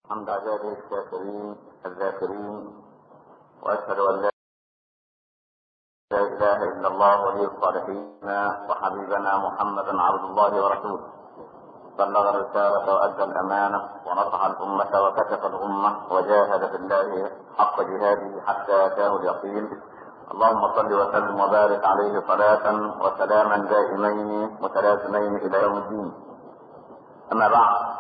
حمد عباده الشاكرين الذاكرين واشهد ان لا اله الا الله ولي الصالحين وحبيبنا محمدا عبد الله ورسوله بلغ الرسالة وأدى الأمانة ونصح الأمة وكشف الأمة وجاهد في الله حق جهاده حتى أتاه اليقين اللهم صل وسلم وبارك عليه صلاة وسلاما دائمين متلازمين إلى يوم الدين أما بعد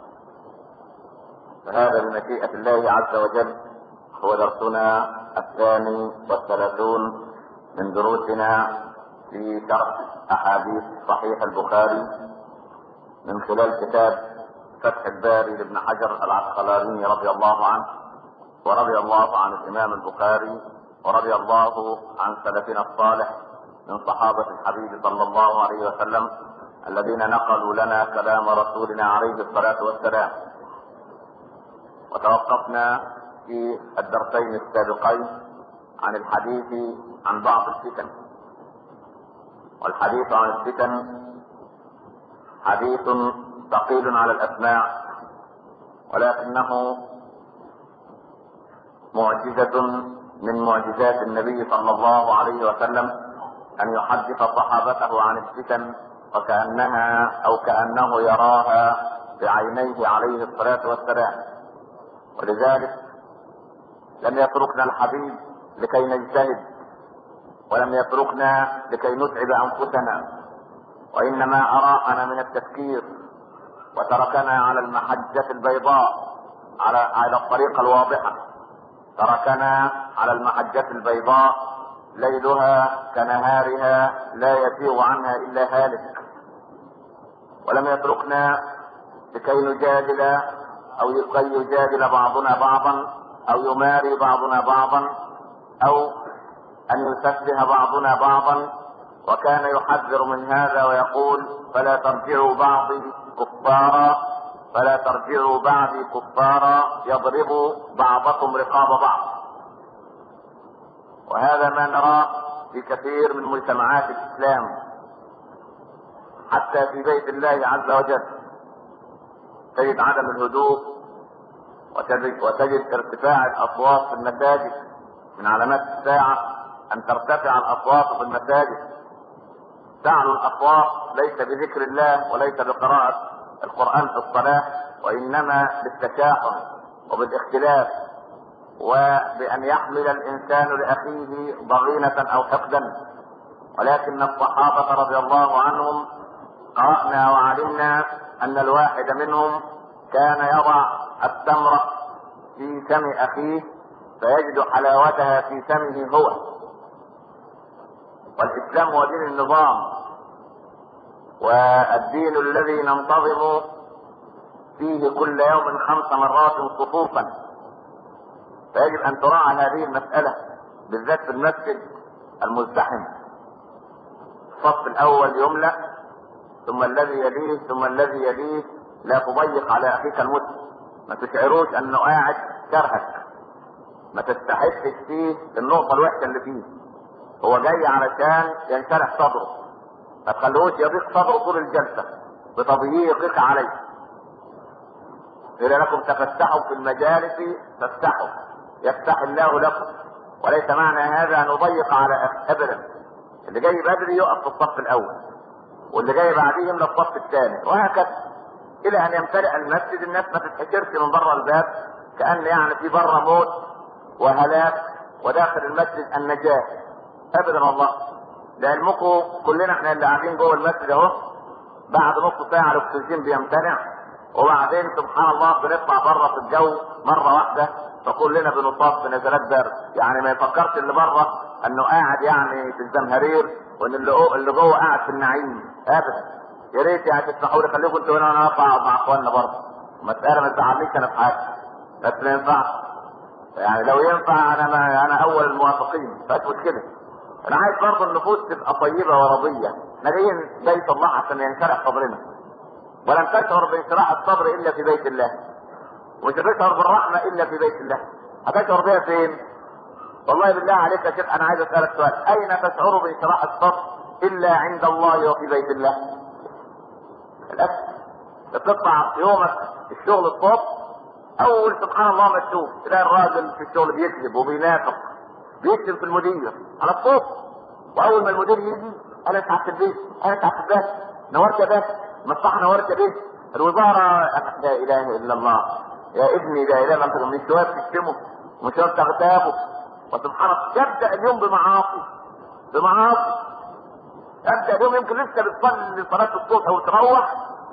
فهذا بمشيئة الله عز وجل هو درسنا الثاني والثلاثون من دروسنا في شرح أحاديث صحيح البخاري من خلال كتاب فتح الباري لابن حجر العسقلاني رضي الله عنه ورضي الله عن الإمام البخاري ورضي الله عن سلفنا الصالح من صحابة الحبيب صلى الله عليه وسلم الذين نقلوا لنا كلام رسولنا عليه الصلاة والسلام وتوقفنا في الدرسين السابقين عن الحديث عن بعض الفتن والحديث عن الفتن حديث ثقيل على الاسماع ولكنه معجزة من معجزات النبي صلى الله عليه وسلم ان يحدث صحابته عن الفتن وكأنها او كأنه يراها بعينيه عليه الصلاة والسلام ولذلك لم يتركنا الحبيب لكي نجتهد ولم يتركنا لكي نتعب انفسنا وانما اراحنا من التفكير وتركنا على المحجة البيضاء على على الطريقة الواضحة تركنا على المحجة البيضاء ليلها كنهارها لا يزيغ عنها الا هالك ولم يتركنا لكي نجادل او لكي يجادل بعضنا بعضا او يماري بعضنا بعضا او ان يسفه بعضنا بعضا وكان يحذر من هذا ويقول فلا ترجعوا بعضي كفارا فلا ترجعوا بعدي كفارا يضرب بعضكم رقاب بعض وهذا ما نراه في كثير من مجتمعات الاسلام حتى في بيت الله عز وجل تجد عدم الهدوء وتجد, وتجد ارتفاع الاصوات في المساجد من علامات الساعه ان ترتفع الاصوات في المساجد تعلو الاصوات ليس بذكر الله وليس بقراءة القرآن في الصلاة وانما بالتشاحن وبالاختلاف وبان يحمل الانسان لاخيه ضغينة او حقدا ولكن الصحابة رضي الله عنهم قرأنا وعلمنا ان الواحد منهم كان يضع التمرة في فم اخيه فيجد حلاوتها في فمه هو والاسلام هو دين النظام والدين الذي ننتظم فيه كل يوم خمس مرات صفوفا فيجب ان تراعى هذه المسألة بالذات في المسجد المزدحم الصف الاول يملأ ثم الذي يليه ثم الذي يليه لا تضيق على اخيك المسلم ما تشعروش انه قاعد كرهك ما تستحسش فيه النقطة الوحشة اللي فيه هو جاي علشان ينشرح صدره ما تخلوش يضيق صدره طول الجلسه بتضييقك عليه قيل لكم تفتحوا في المجالس تفتحوا يفتح الله لكم وليس معنى هذا ان نضيق على ابدا اللي جاي بدري يقف في الصف الاول واللي جاي بعديه يملى الصف الثاني وهكذا الى ان يمتلئ المسجد الناس ما تتحشرش من بره الباب كان يعني في بره موت وهلاك وداخل المسجد النجاه ابدا والله لعلمكم كلنا احنا اللي قاعدين جوه المسجد اهو بعد نص ساعه الاكسجين بيمتنع وبعدين سبحان الله بنطلع بره في الجو مره واحده فكلنا بنصاب بنزلات برد يعني ما يفكرش اللي بره انه قاعد يعني في الزمهرير وان اللي اللي جوه قاعد في النعيم ابدا يا ريت يعني تسمحوا لي خليكم انتوا هنا وانا اقعد مع اخواننا برضه مساله ما تزعلنيش انا في حاجه بس ما ينفعش يعني لو ينفع انا ما انا اول الموافقين مفيش مشكله انا عايز برضه النفوس تبقى طيبه ورضيه احنا جايين بيت الله عشان ينشرح صدرنا ولن تشعر بانشراح الصدر الا في بيت الله ومش هتشعر بالرحمه الا في بيت الله هتشعر بها فين والله بالله عليك يا شيخ انا عايز اسالك سؤال اين تشعر بانشراح الصدر الا عند الله وفي بيت الله للاسف بتطلع يومك الشغل الصبح اول سبحان الله ما تشوف تلاقي الراجل في الشغل بيكذب وبينافق بيكذب في المدير على الصوت واول ما المدير يجي انا تعبت في البيت انا تعبت في البيت نورت يا بيت مصلحه نورت يا بيت الوزاره لا اله الا الله يا ابني لا اله الا انت من شويه بتشتمه ومن شويه بتغتابه وسبحان الله يبدا اليوم بمعاصي بمعاصي يبدا اليوم يمكن لسه بتصلي صلاه الصبح وتروح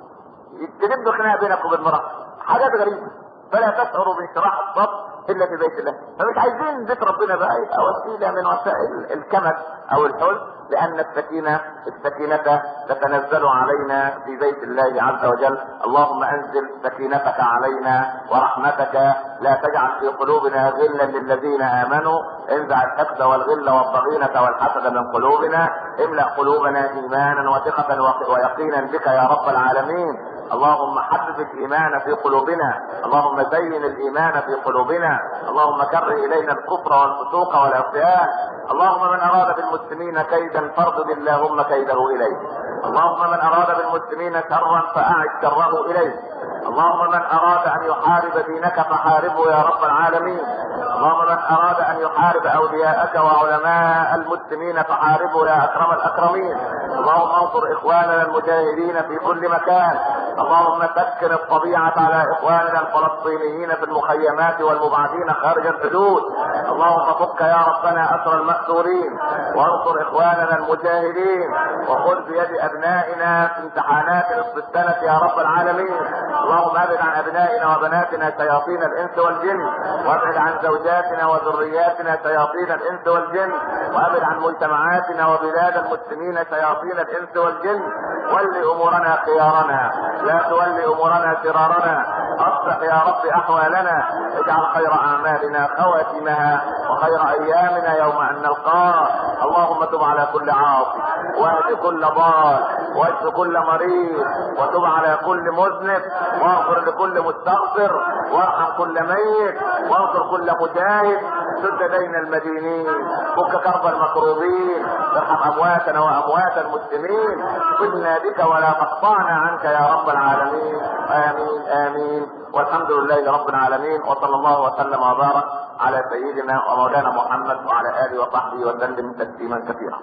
تجد خناقه بينك وبين مراتك حاجات غريبه فلا تشعر بانشراح الصدر الا في بيت الله فمش عايزين بيت ربنا بقى يبقى وسيله من وسائل الكمد او الحزن لان السكينه السكينه تتنزل علينا في بيت الله عز وجل اللهم انزل سكينتك علينا ورحمتك لا تجعل في قلوبنا غلا للذين امنوا انزع الحقد والغل والضغينه والحسد من قلوبنا املا قلوبنا ايمانا وثقه ويقينا بك يا رب العالمين اللهم حبب الايمان في قلوبنا اللهم زين الايمان في قلوبنا اللهم كره الينا الكفر والفسوق والعصيان اللهم من اراد بالمسلمين كيدا فاردد اللهم كيده اليه اللهم من اراد بالمسلمين شرا فاعد شره اليه اللهم من اراد ان يحارب دينك فحاربه يا رب العالمين اللهم من اراد ان يحارب اولياءك وعلماء المسلمين فحاربه يا اكرم الاكرمين اللهم انصر اخواننا المجاهدين في كل مكان اللهم سكن الطبيعة على اخواننا الفلسطينيين في المخيمات والمبعدين خارج الحدود اللهم فك يا ربنا اسر المأسورين وانصر اخواننا المجاهدين وخذ بيد ابنائنا في امتحانات نصف السنة يا رب العالمين اللهم ابعد عن ابنائنا وبناتنا شياطين الانس والجن وابعد عن زوجاتنا وذرياتنا شياطين الانس والجن وابعد عن مجتمعاتنا وبلاد المسلمين شياطين الانس والجن ول امورنا خيارنا لا تولي امورنا شرارنا اصلح يا رب احوالنا اجعل خير اعمالنا خواتمها وخير ايامنا يوم ان نلقاك اللهم تب على كل عاصي واهد كل ضال واشف كل مريض وتب على كل مذنب واغفر لكل مستغفر وارحم كل ميت وانصر كل مجاهد سد دين المدينين فك كرب المكروبين ارحم امواتنا واموات المسلمين قلنا بك ولا تقطعنا عنك يا رب العالمين امين امين والحمد لله رب العالمين وصلى الله وسلم وبارك على سيدنا ومولانا محمد وعلى اله وصحبه وسلم تسليما كثيرا.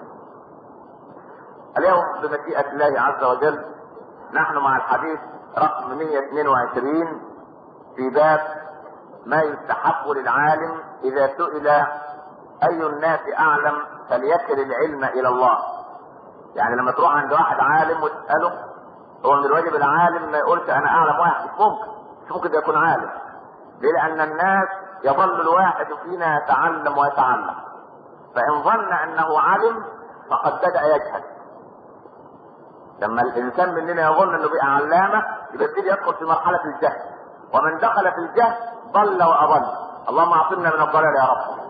اليوم بمشيئة الله عز وجل نحن مع الحديث رقم 122 في باب ما يستحب للعالم اذا سئل اي الناس اعلم فليكل العلم الى الله. يعني لما تروح عند واحد عالم وتساله هو من الواجب العالم ما يقولش انا اعلم واحد مش ممكن مش ممكن ده يكون عالم. ليه؟ لان الناس يظل الواحد فينا يتعلم ويتعلم. فان ظن انه علم فقد بدا يجهل. لما الانسان مننا يظن انه بقى علامه يبقى يبتدي يدخل في مرحله الجهل ومن دخل في الجهل ضل واضل اللهم اعصمنا من الضلال يا رب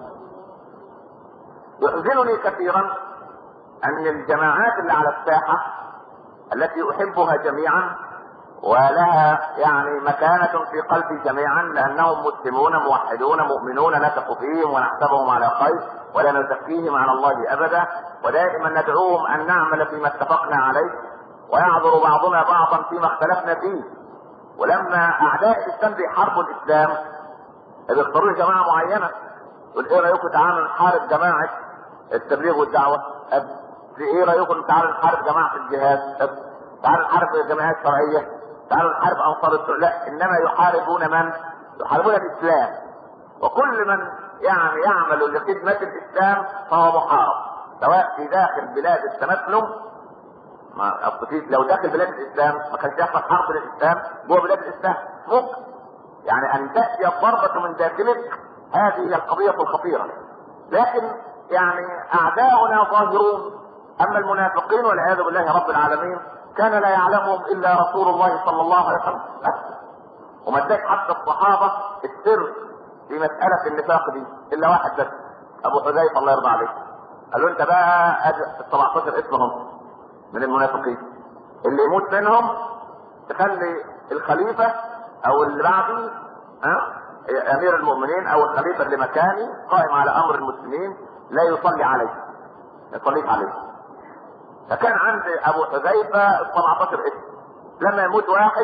يحزنني كثيرا ان الجماعات اللي على الساحه التي احبها جميعا ولها يعني مكانة في قلبي جميعا لأنهم مسلمون موحدون مؤمنون نثق فيهم ونحسبهم على خير ولا نزكيهم على الله أبدا ودائما ندعوهم أن نعمل فيما اتفقنا عليه ويعذر بعضنا بعضا فيما اختلفنا فيه ولما أعداء الإسلام بيحاربوا الإسلام بيختاروا جماعة معينة يقول إيه رأيكم تعالوا نحارب جماعة التبليغ والدعوة أب في إيه رأيكم تعالوا نحارب جماعة الجهاد أب تعالوا نحارب الجماعات الشرعية تعالوا نحارب انصار السوء لا انما يحاربون من؟ يحاربون الاسلام وكل من يعني يعمل لخدمة الاسلام فهو محارب سواء في داخل بلاد التمسلم ما اصل في لو داخل بلاد الاسلام ما كانش يحصل حرب للاسلام جوه بلاد الاسلام ممكن يعني ان تاتي الضربة من داخلك هذه هي القضية الخطيرة لكن يعني اعداؤنا ظاهرون اما المنافقين والعياذ بالله رب العالمين كان لا يعلمهم الا رسول الله صلى الله عليه وسلم بس وما اداش حتى الصحابه السر في مساله النفاق دي الا واحد بس ابو حذيفه الله يرضى عليه قال له انت بقى ادي 17 اسمهم من المنافقين اللي يموت منهم تخلي الخليفه او اللي بعده ها امير المؤمنين او الخليفه اللي مكاني قائم على امر المسلمين لا يصلي عليه ما يصليش عليه فكان عند ابو حذيفه 17 اسم لما يموت واحد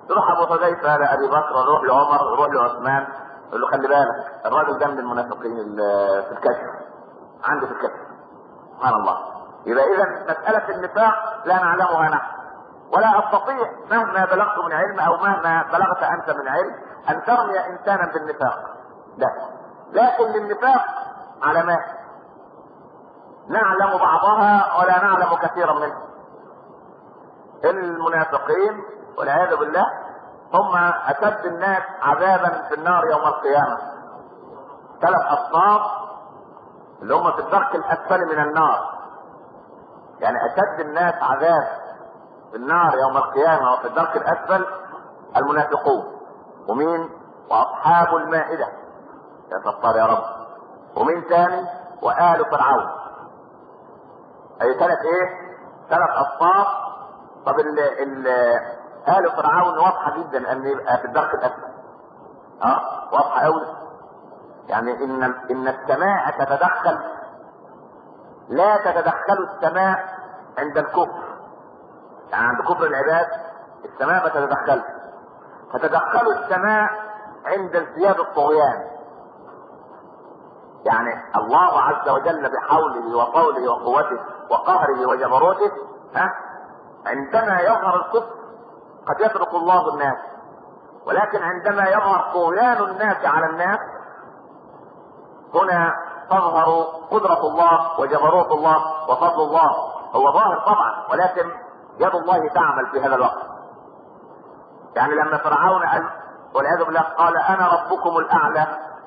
يروح ابو حذيفه لابي بكر يروح لعمر يروح لعثمان يقول له خلي بالك الراجل ده من المنافقين ال- في الكشف عنده في الكشف سبحان الله يبقى اذا مساله النفاق لا نعلمها نحن ولا استطيع مهما بلغت من علم او مهما بلغت انت من علم ان ترمي انسانا بالنفاق لا لكن للنفاق علامات نعلم بعضها ولا نعلم كثيرا منها المنافقين والعياذ بالله هم اشد الناس عذابا في النار يوم القيامه ثلاث اصناف اللي هم في الدرك الاسفل من النار يعني اشد الناس عذاب في النار يوم القيامه وفي الدرك الاسفل المنافقون ومين واصحاب المائده يا ستار يا رب ومين تاني وآل فرعون اي ثلاث ايه ثلاث اصناف طب ال ال آل فرعون واضحة جدا ان يبقى في الدرك الاسفل اه واضحة قوي يعني ان ان السماء تتدخل لا تتدخل السماء عند الكفر يعني عند كفر العباد السماء ما تتدخلش تتدخل السماء عند ازدياد الطغيان يعني الله عز وجل بحوله وقوله وقوته وقهره وجبروته ها عندما يظهر الكفر قد يترك الله الناس ولكن عندما يظهر طغيان الناس على الناس هنا تظهر قدرة الله وجبروت الله وفضل الله هو ظاهر طبعا ولكن يد الله تعمل في هذا الوقت يعني لما فرعون قال والعياذ بالله قال انا ربكم الاعلى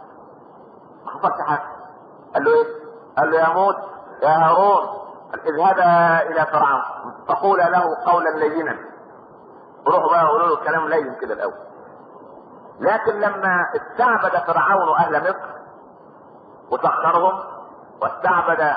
ما حصلش حاجه قال له ايه؟ قال له يا موسى يا هارون اذهبا الى فرعون فقولا له قولا لينا روحوا بقى قولوا له كلام لين كده الاول لكن لما استعبد فرعون اهل مصر وسخرهم واستعبد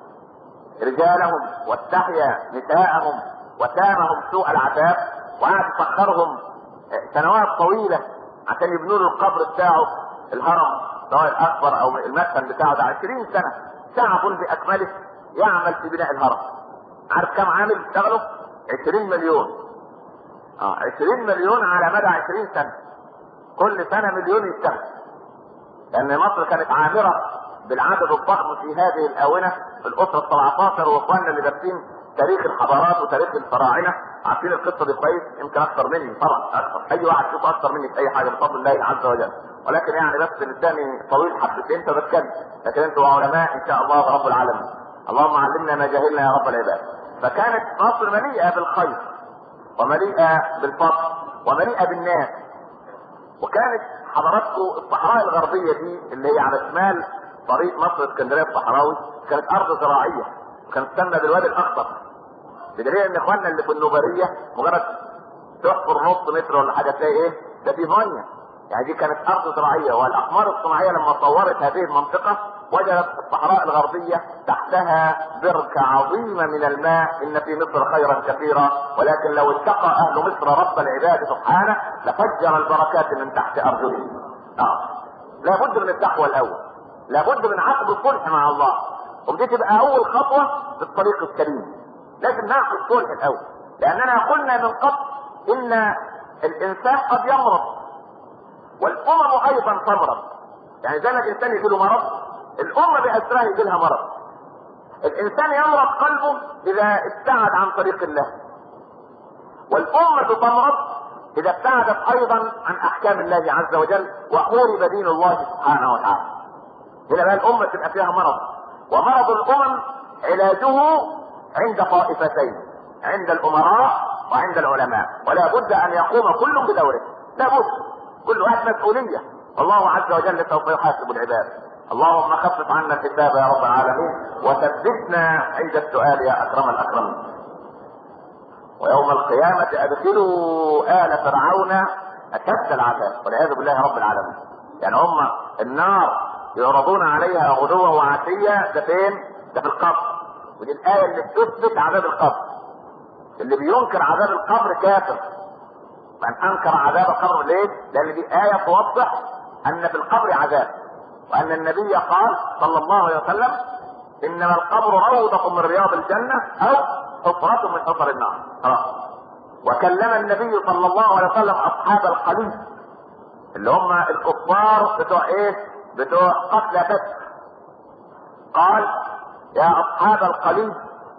رجالهم واستحيا نساءهم وسامهم سوء العذاب وقعد يسخرهم سنوات طويله عشان يبنوا له القبر بتاعه الهرم سواء الاكبر او المدفن بتاعه ده 20 سنه تعب باكمله يعمل في بناء الهرم عارف كم عامل اشتغلوا 20 مليون اه 20 مليون على مدى 20 سنه كل سنه مليون يشتغل لان مصر كانت عامره بالعدد الضخم في هذه الاونه الاسره ال 17 واخواننا اللي دارسين تاريخ الحضارات وتاريخ الفراعنه عارفين القصه دي كويس يمكن اكثر مني طبعا اكثر اي واحد فيكم اكثر مني في اي حاجه بفضل الله عز وجل ولكن يعني بس لساني طويل حبتين فبتكلم لكن انتم علماء ان شاء الله رب العالمين اللهم علمنا ما جهلنا يا رب العباد فكانت مصر مليئه بالخير ومليئه بالفضل ومليئه بالناس وكانت حضراتكم الصحراء الغربيه دي اللي هي على شمال طريق مصر اسكندريه الصحراوي كانت ارض زراعيه كانت تسمى بالوادي الاخضر بدليل ان اخواننا اللي في النوبريه مجرد تحفر نص متر ولا حاجه تلاقي ايه ده في فانيا يعني دي كانت ارض زراعيه والاقمار الصناعيه لما طورت هذه المنطقه وجدت الصحراء الغربيه تحتها بركه عظيمه من الماء ان في مصر خيرا كثيرا ولكن لو اتقى اهل مصر رب العباد سبحانه لفجر البركات من تحت ارجلهم. اه لابد من التقوى الاول لابد من عقد الصلح مع الله ودي تبقى اول خطوه في الطريق السليم لازم نعقد الصلح الاول لاننا قلنا من قبل ان الانسان قد يمرض والامم ايضا تمرض يعني زي ما الانسان يجي له مرض الامه باسرها يجي لها مرض الانسان يمرض قلبه اذا ابتعد عن طريق الله والامه تمرض اذا ابتعدت ايضا عن احكام الله عز وجل وحورب دين الله سبحانه وتعالى هنا بقى الامه تبقى فيها مرض ومرض الامم علاجه عند طائفتين عند الامراء وعند العلماء ولا بد ان يقوم كل بدوره لا بد كل واحد مسؤوليه الله عز وجل سوف يحاسب العباد اللهم خفف عنا الحساب يا رب العالمين وثبتنا عند السؤال يا اكرم الاكرمين ويوم القيامة أدخلوا آل فرعون أشد العذاب والعياذ بالله رب العالمين يعني هم النار يعرضون عليها غدوا وعشية ده فين؟ ده في القبر ودي الآية اللي بتثبت عذاب القبر اللي بينكر عذاب القبر كافر من أنكر عذاب القبر ليه؟ لأن دي آية توضح أن في القبر عذاب وأن النبي قال صلى الله عليه وسلم إنما القبر روضة من رياض الجنة أو حفرة من حفر النار خلاص وكلم النبي صلى الله عليه وسلم اصحاب القليل اللي هم الكفار بتوع ايه بتوع قتل بدر قال يا اصحاب القليل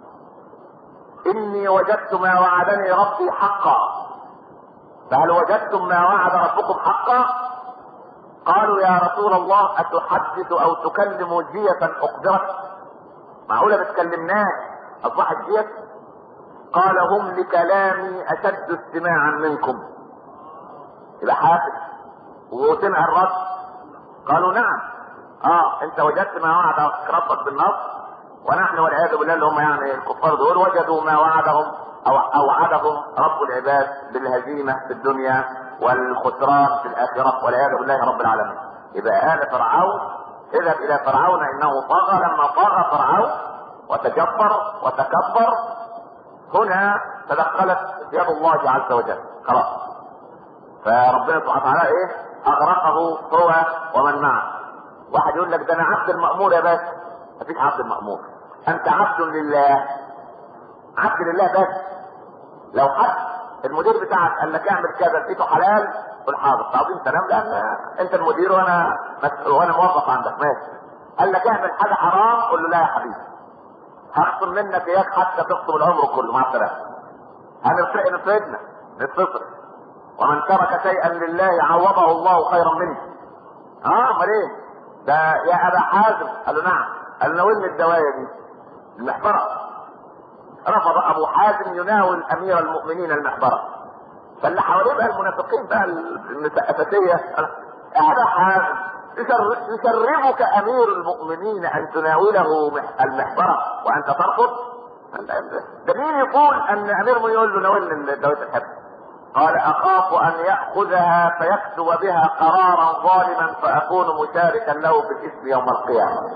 اني وجدت ما وعدني ربي حقا فهل وجدتم ما وعد ربكم حقا قالوا يا رسول الله اتحدث او تكلم جية اقدرت معقولة بتكلمناه اصبحت جية قال هم لكلامي اشد استماعا منكم يبقى حافظ وسمع الرد قالوا نعم اه انت وجدت ما وعد ربك بالنصر ونحن والعياذ بالله اللي هم يعني الكفار دول وجدوا ما وعدهم او اوعدهم رب العباد بالهزيمه في الدنيا والخسران في الاخره والعياذ بالله رب العالمين. يبقى ال فرعون اذهب الى فرعون انه طغى لما طغى فرعون وتجبر وتكبر هنا تدخلت يد الله عز وجل خلاص فربنا سبحانه وتعالى ايه اغرقه هو ومن معه واحد يقول لك ده انا عبد المأمور يا باشا مفيش عبد المأمور انت عبد لله عبد لله بس لو حد المدير بتاعك قال لك اعمل كذا لقيته حلال قول حاضر تعظيم سلام لان انت المدير وانا وانا موظف عندك ماشي قال لك اعمل حاجه حرام قول له لا يا حبيبي هخصم منك اياك حتى تخصم العمر كله مع السلامه هنفرق نفردنا نتصل ومن ترك شيئا لله عوضه الله خيرا منه اه امال ايه ده يا ابا حازم قال له نعم قال له وين الدوايه دي المحبره رفض ابو حازم يناول امير المؤمنين المحبره فاللي حواليه بقى المنافقين بقى المسقفتيه يا ابا حازم يشربك امير المؤمنين ان تناوله المحبره وانت ترفض ده مين يقول ان امير المؤمنين يقول له ناولني دوايه الحبس قال اخاف ان ياخذها فيكتب بها قرارا ظالما فاكون مشاركا له في الاثم يوم القيامه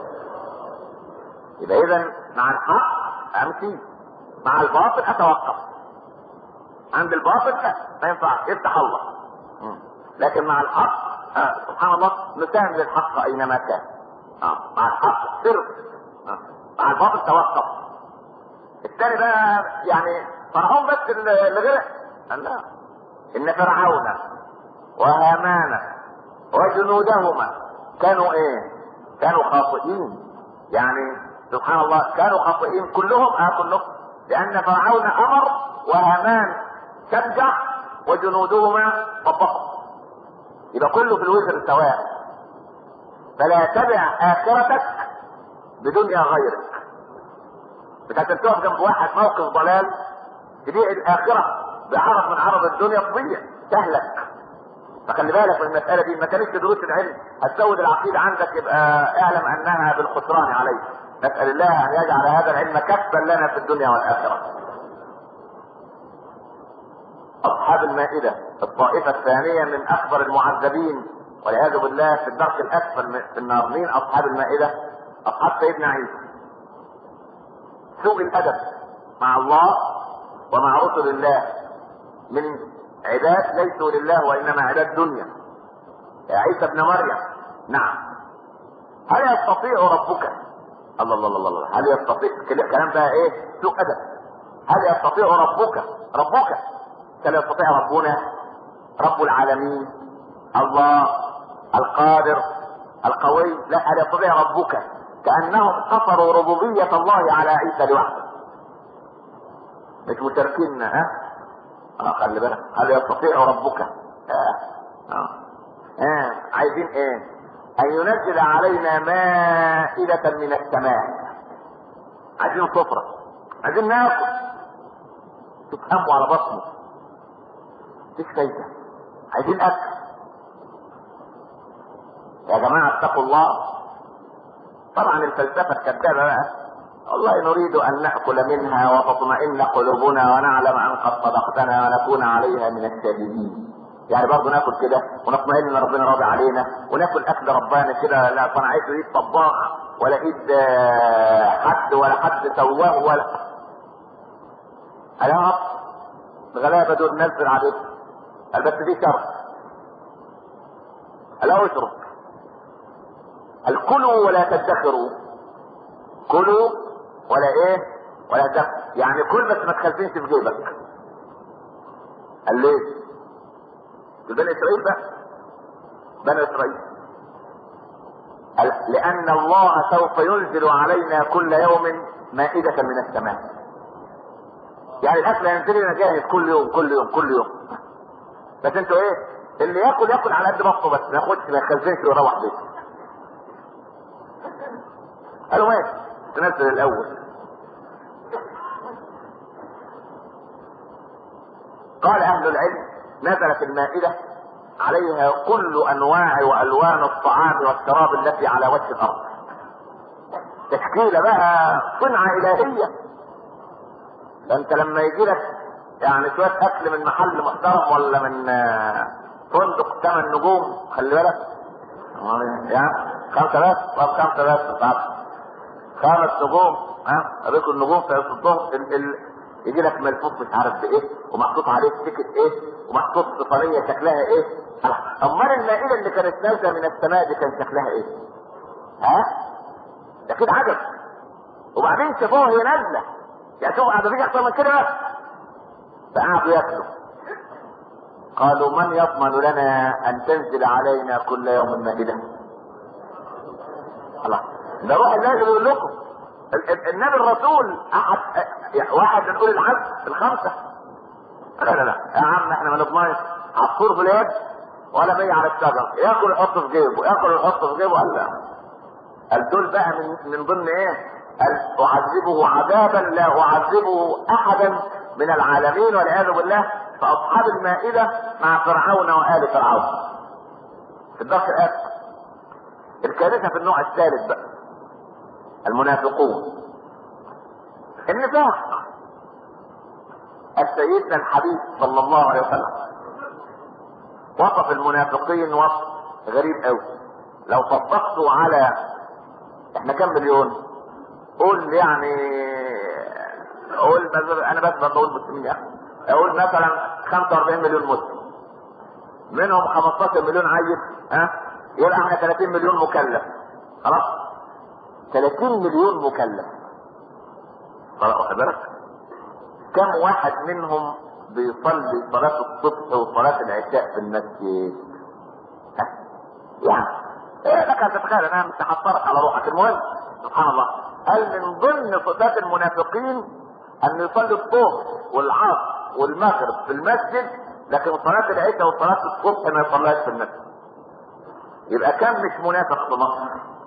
يبقى اذا مع الحق امشي مع الباطل اتوقف عند الباطل لا ما ينفع يفتح الله لكن مع الحق آه سبحان الله نساهم للحق اينما كان آه. مع الحق سر آه. مع الباطل توقف الثاني بقى يعني فرعون بس اللي غرق قال لا ان فرعون وهامان وجنودهما كانوا ايه كانوا خاطئين يعني سبحان الله كانوا خاطئين كلهم اه كلهم لان فرعون امر وهامان شجع وجنودهما طبقوا يبقى كله في الوزر سواء فلا تبع اخرتك بدنيا غيرك بتاعت تقف جنب واحد موقف ضلال تبيع الاخره بعرض من عرض الدنيا تضيع تهلك فخلي بالك من المسألة دي ما كانتش دروس العلم هتزود العقيدة عندك يبقى اعلم انها بالخسران عليك نسأل الله ان يجعل هذا العلم كسبا لنا في الدنيا والاخرة اصحاب المائدة الطائفة الثانية من اكبر المعذبين والعياذ بالله في الدرك الاسفل في النار مين اصحاب المائدة اصحاب سيدنا عيسى سوء الادب مع الله ومع رسل الله من عباد ليسوا لله وانما عباد دنيا يا عيسى ابن مريم نعم هل يستطيع ربك الله الله الله الله هل يستطيع كلام بقى ايه سوء ادب هل يستطيع ربك ربك هل يستطيع ربنا رب العالمين الله القادر القوي لا هل يستطيع ربك كانهم قصروا ربوبيه الله على عيسى لوحده مش مشاركين ها اه خلي بالك هل يستطيع ربك اه اه, آه. عايزين ايه ان ينزل علينا مائدة من السماء عايزين سفرة عايزين ناكل تفهموا على بطنه مفيش فايدة عايزين اكل يا جماعة اتقوا الله طبعا الفلسفة الكذابة بقى والله نريد ان ناكل منها وتطمئن قلوبنا ونعلم ان قد صدقتنا ونكون عليها من الشاهدين يعني برضه ناكل كده ونطمئن ان ربنا راضي علينا وناكل اكل ربنا كده لا صنعته ايد طباخ ولا ايد حد ولا حد سواه ولا الا رب الغلابه دول نزل عليكم قال بس دي شرط الا اشرب الكلوا ولا تدخروا كلوا ولا ايه ولا تدخر يعني كل بس ما تخزنش في جيبك قال ليه؟ بني اسرائيل بقى بني اسرائيل قال لان الله سوف ينزل علينا كل يوم مائدة من السماء يعني الاكل هينزل لنا جاهز كل يوم كل يوم كل يوم بس انتوا ايه اللي ياكل ياكل على قد بطنه بس ما ياخدش ما يخزنش ويروح بيته قالوا ماشي تنزل الاول قال اهل العلم نزلت المائدة عليها كل انواع والوان الطعام والشراب التي على وجه الارض تشكيله بقى صنعه الهيه فانت لما يجي لك يعني شويه اكل من محل محترم ولا من فندق ثمان نجوم خلي بالك يعني خمسه بس طب خمسه بس طب خمس نجوم ها ابيكم النجوم في الظهر يجي لك ملفوف مش عارف بايه ومحطوط عليه تيكت ايه ومحطوط في صينيه شكلها ايه امال المائده اللي كانت نازله من السماء دي كان شكلها ايه ها ده كده عجب وبعدين شافوها هي نازله يعني شوف قاعده فيش اكتر من كده بس فقعدوا ياكلوا قالوا من يضمن لنا ان تنزل علينا كل يوم مائده الله ده روح الله اللي بيقول لكم النبي الرسول احد واحد من اولي العزم الخمسه لا لا لا يا عم احنا ما نضمنش عصفور في اليد ولا مية على الشجر ياكل يحط في جيبه ياكل يحط في جيبه قال لا قال دول بقى من من ضمن ايه؟ قال اعذبه عذابا لا اعذبه احدا من العالمين والعياذ بالله فاصحاب المائده مع فرعون وال فرعون في الدرس الاخر الكارثه في النوع الثالث بقى المنافقون النفاق السيدنا الحبيب صلى الله عليه وسلم وصف المنافقين وصف غريب قوي لو طبقته على احنا كم مليون قول يعني قول انا بس بقول مسلمين يعني اقول مثلا 45 مليون مسلم منهم 15 مليون عيل ها يبقى احنا 30 مليون مكلف خلاص 30 مليون مكلف خلاص واخد بالك كم واحد منهم بيصلي صلاة الصبح وصلاة العشاء في المسجد ها يعني ايه لك ان تتخيل انا مش هحطرك على روحك المهم سبحان الله قال من ضمن صفات المنافقين ان يصلي الظهر والعصر والمغرب في المسجد لكن صلاة العشاء وصلاة الصبح ما يصليهاش في المسجد يبقى كم مش منافق في مصر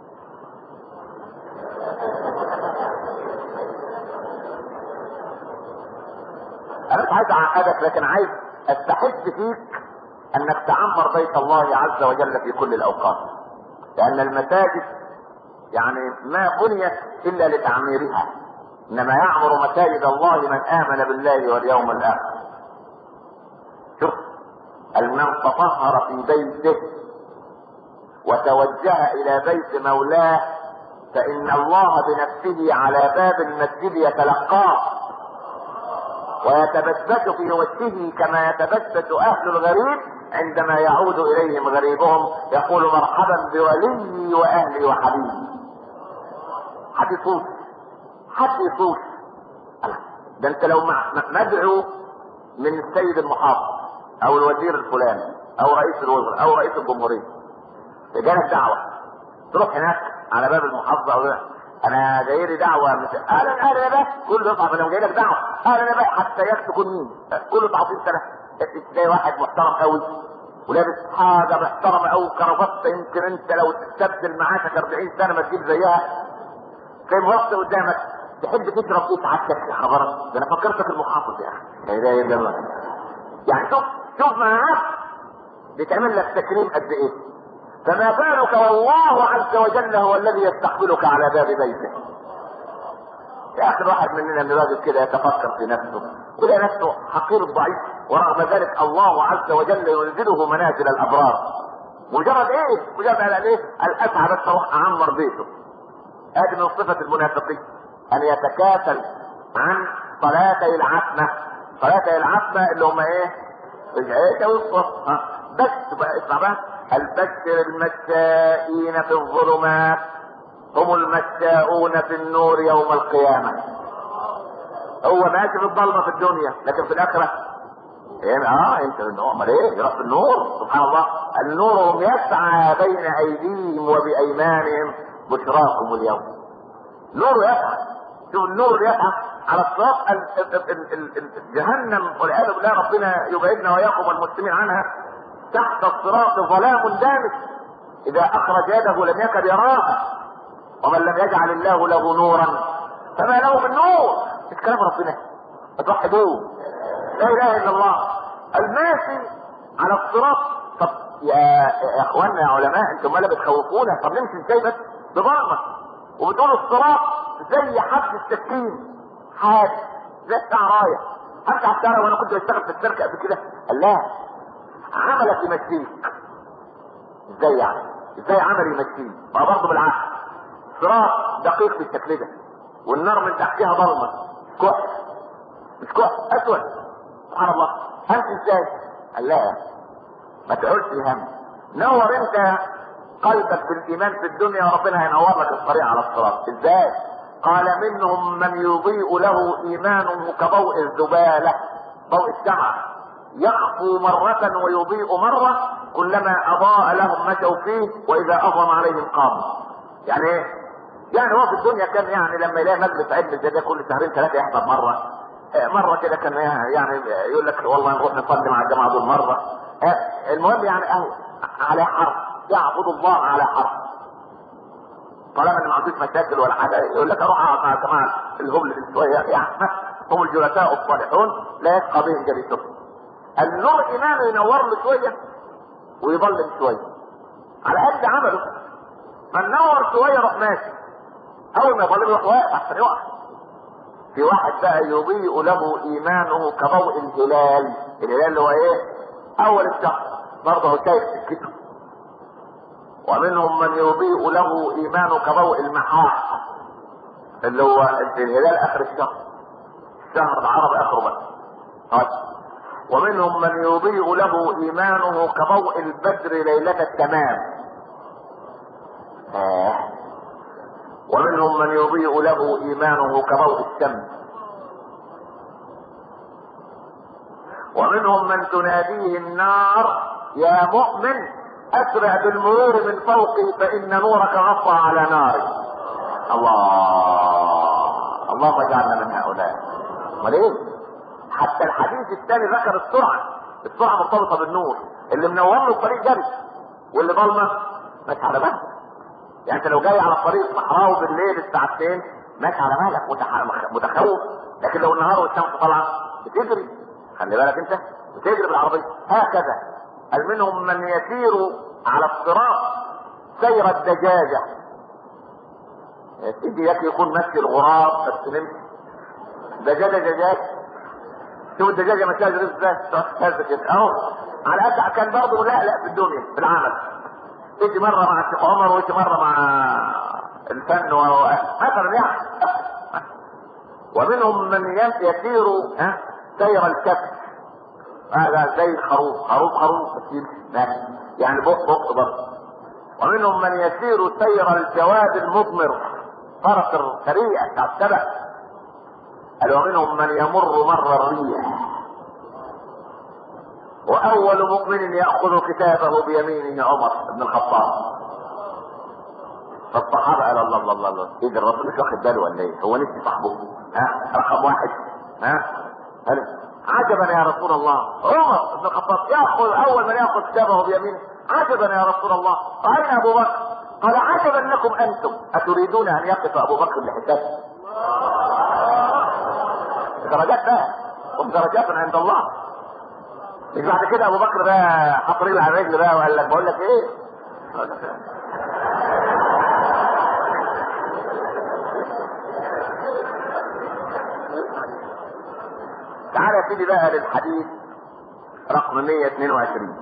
انا مش عايز اعقدك لكن عايز استحث فيك انك تعمر بيت الله عز وجل في كل الاوقات لان المساجد يعني ما بنيت الا لتعميرها انما يعمر مساجد الله من امن بالله واليوم الاخر شوف المن تطهر في بيته وتوجه الى بيت مولاه فان الله بنفسه على باب المسجد يتلقاه ويتبسس في وجهه كما يتبسس اهل الغريب عندما يعود اليهم غريبهم يقول مرحبا بولي واهلي وحبيبي حد يصوت حد يصوت ده انت لو مدعو من السيد المحافظ او الوزير الفلاني او رئيس الوزراء او رئيس الجمهوريه جالك دعوه تروح هناك على باب المحافظه او انا جاي لي دعوه مش اهلا اهلا بس كله يطلع انا جاي لك دعوه اهلا بس حتى يك تكون مين كله تعطيل سنه تلاقي واحد محترم قوي ولابس حاجه محترمه قوي كرافته يمكن انت لو تستبدل معاشك 40 سنه ما تجيب زيها في وقت قدامك تحب تشرب ايه سعادتك يا خبرك ده انا فكرتك المحافظ يا اخي لا اله الا الله يعني شوف شوف معاك بتعمل لك تكريم قد ايه فما بالك والله عز وجل هو الذي يستقبلك على باب بيته يا اخي الواحد مننا من راجل كده يتفكر في نفسه ولا نفسه حقير ضعيف ورغم ذلك الله عز وجل ينزله منازل الابرار مجرد ايه؟ مجرد على ايه؟ الاسعى بس اروح اعمر بيته هذه من صفة المنافقين ان يتكاسل عن صلاتي العتمة صلاتي العتمة اللي هم ايه؟ العيشة والصف بس بقى اسمع بقى البشر المشائين في الظلمات هم المشاؤون في النور يوم القيامة هو ماشي في الظلمة في الدنيا لكن في الآخرة يعني اه انت النور امال ايه يروح النور سبحان الله النور يسعى بين ايديهم وبايمانهم بشراكم اليوم نور يسعى شوف النور يسعى على الصراط جهنم والعياذ بالله ربنا يبعدنا واياكم والمسلمين عنها تحت الصراط ظلام دامس اذا اخرج يده لم يكد يراها ومن لم يجعل الله له نورا فما له من نور مش كلام ربنا فتوحدوه لا اله الا الله الماشي على الصراط طب يا, يا اخوانا يا علماء انتم ولا بتخوفونا طب نمشي ازاي بس بضربه وبتقول الصراط زي حبل السكين حاد زي الساعه رايح امشي على الشارع وانا كنت بشتغل في السيرك قبل كده قال لا عملك يمشيك ازاي يعني ازاي عمل يمشيك ما برضه بالعكس صراط دقيق بالشكل ده والنار من تحتها ضلمه كحل مش كحل اسود سبحان الله همشي ازاي؟ قال لا ما تعودش هم نور انت قلبك بالايمان في الدنيا وربنا هينور لك الطريق على الصراط ازاي؟ قال منهم من يضيء له ايمانه كضوء الزباله ضوء الشمعه يخفو مرة ويضيء مرة كلما أضاء لهم مشوا فيه وإذا أظلم عليهم قاموا. يعني إيه؟ يعني هو في الدنيا كان يعني لما يلاقي مجلس علم زي ده كل شهرين ثلاثة يحضر مرة. مرة كده كان يعني يقول لك والله نروح نصلي مع الجماعة دول مرة. المهم يعني أهو على حرف يعبد الله على حرف. طالما ان ما عندوش مشاكل ولا حاجه يقول لك اروح اقعد مع الجماعه الهبل شويه يعني هم الجلساء الصالحون لا يشقى بهم جليسهم. النور ايمانه ينور له شويه ويظلم شويه على قد عمله فنور شويه يروح ماشي اول ما يظلم يروح واقف عشان يقع في واحد بقى يضيء له ايمانه كضوء الهلال الهلال اللي هو ايه اول الشهر برضه هو شايف سكته ومنهم من يضيء له ايمانه كضوء المحاح اللي هو الهلال اخر الشهر الشهر العربي اخره بس ومنهم من يضيء له ايمانه كضوء البدر ليلة التمام آه. ومنهم من يضيء له ايمانه كضوء الشمس ومنهم من تناديه النار يا مؤمن اسرع بالمرور من فوقه فان نورك غطى على ناري الله اللهم اجعلنا من هؤلاء امال ايه حتى الحديث الثاني ذكر السرعه السرعه مرتبطه بالنور اللي منور له الطريق جري واللي ضلمه ماشي على بالك يعني انت لو جاي على الطريق صحراوي بالليل الساعه 2 ماشي على بالك متح- متخوف لكن لو النهار والشمس طالعه بتجري خلي بالك انت بتجري بالعربيه هكذا قال منهم من يسير على الصراط سير الدجاجه يا سيدي يكفي يكون ماشي الغراب بس نمشي دجاجه دجاج شوف الدجاجه ماشيه ازاي ازاي كده اهو على قد كان برضه لا لا في الدنيا في العمل تيجي مره مع الشيخ عمر وتيجي مره مع الفن و... مثلا يعني ومنهم من يسير ها سير الكبش هذا زي الخروف خروف خروف بس يمشي ماشي يعني بق بق برضه ومنهم من يسير سير الجواد المضمر فرس السريع بتاع السبع قال ومنهم من يمر مر الريح واول مؤمن ياخذ كتابه بيمينه عمر بن الخطاب فالصحابه قال الله الله الله الله ايه ده الرسول مش واخد باله ولا ايه؟ هو نسي صاحبه ها رقم واحد ها قال عجبا يا رسول الله عمر بن الخطاب ياخذ اول من ياخذ كتابه بيمينه عجبا يا رسول الله اين ابو بكر؟ قال عجبا لكم انتم اتريدون ان يقف ابو بكر لحسابه درجات بقى هم درجات عند الله مش بعد كده ابو بكر بقى حط رجل على رجل بقى وقال لك بقول لك ايه تعال يا سيدي بقى للحديث رقم 122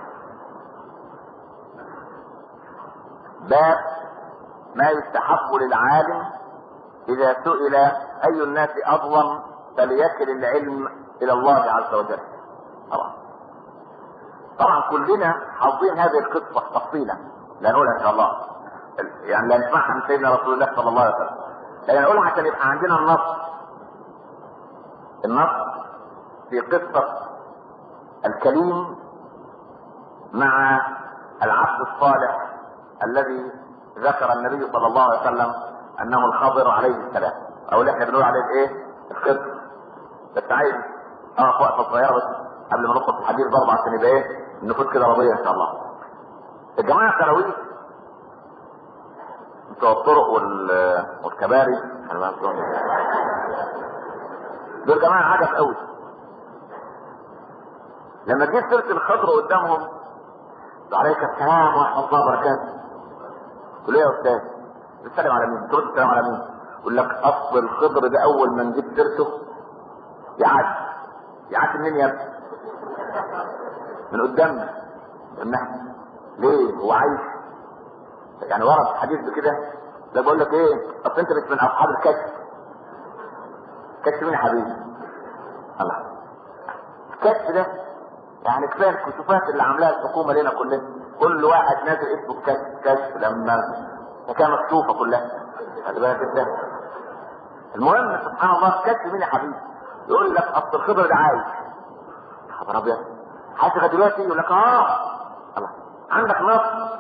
باب ما يستحب للعالم اذا سئل اي الناس اظلم فليكل العلم الى الله عز وجل طبعا طبعا كلنا حافظين هذه القصه تفصيلا لا نقولها ان شاء الله يعني لا نسمعها من سيدنا رسول الله صلى الله عليه وسلم لكن نقولها عشان يبقى عندنا النص النص في قصه الكليم مع العبد الصالح الذي ذكر النبي صلى الله عليه وسلم انه الخضر عليه السلام او اللي احنا بنقول عليه ايه الخضر بس عايز اقف وقفه صغيره بس قبل ما ندخل في الحديث برضه عشان يبقى ايه النفوس كده راضيه ان شاء الله الجماعه التراويح بتوع الطرق وال- والكباري أنا ما أنتم- دول جماعه عجب قوي لما تجيب سيره الخضر قدامهم عليك السلام ورحمه الله وبركاته تقول ايه يا استاذ بتسلم على مين ترد السلام على مين يقول لك اصل الخضر ده اول ما نجيب سيرته يعدي يعدي منين يا ابني من قدامنا قدامنا ليه هو عايش يعني ورد حديث بكده ده بقول لك ايه اصل انت مش من اصحاب الكشف كشف مين يا حبيبي الله الكشف ده يعني كفايه الكشوفات اللي عاملاها الحكومه لنا كلنا كل واحد نازل اسمه كشف كشف لما كان مكشوفه كلها خلي بالك انت المهم سبحان الله كشف مين يا حبيبي يقول لك اصل الخضر ده عايش يا خبر ابيض عايش لغايه دلوقتي يقول لك اه الله عندك نص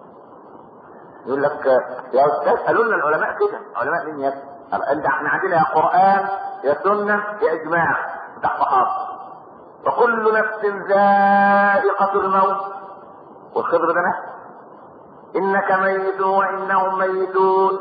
يقول لك يا استاذ قالوا لنا العلماء كده علماء مين يا ابني؟ قال انت احنا عندنا يا قران يا سنه يا اجماع بتاع صحابه وكل نفس ذائقة الموت والخضر ده نفس انك ميت وانهم ميتون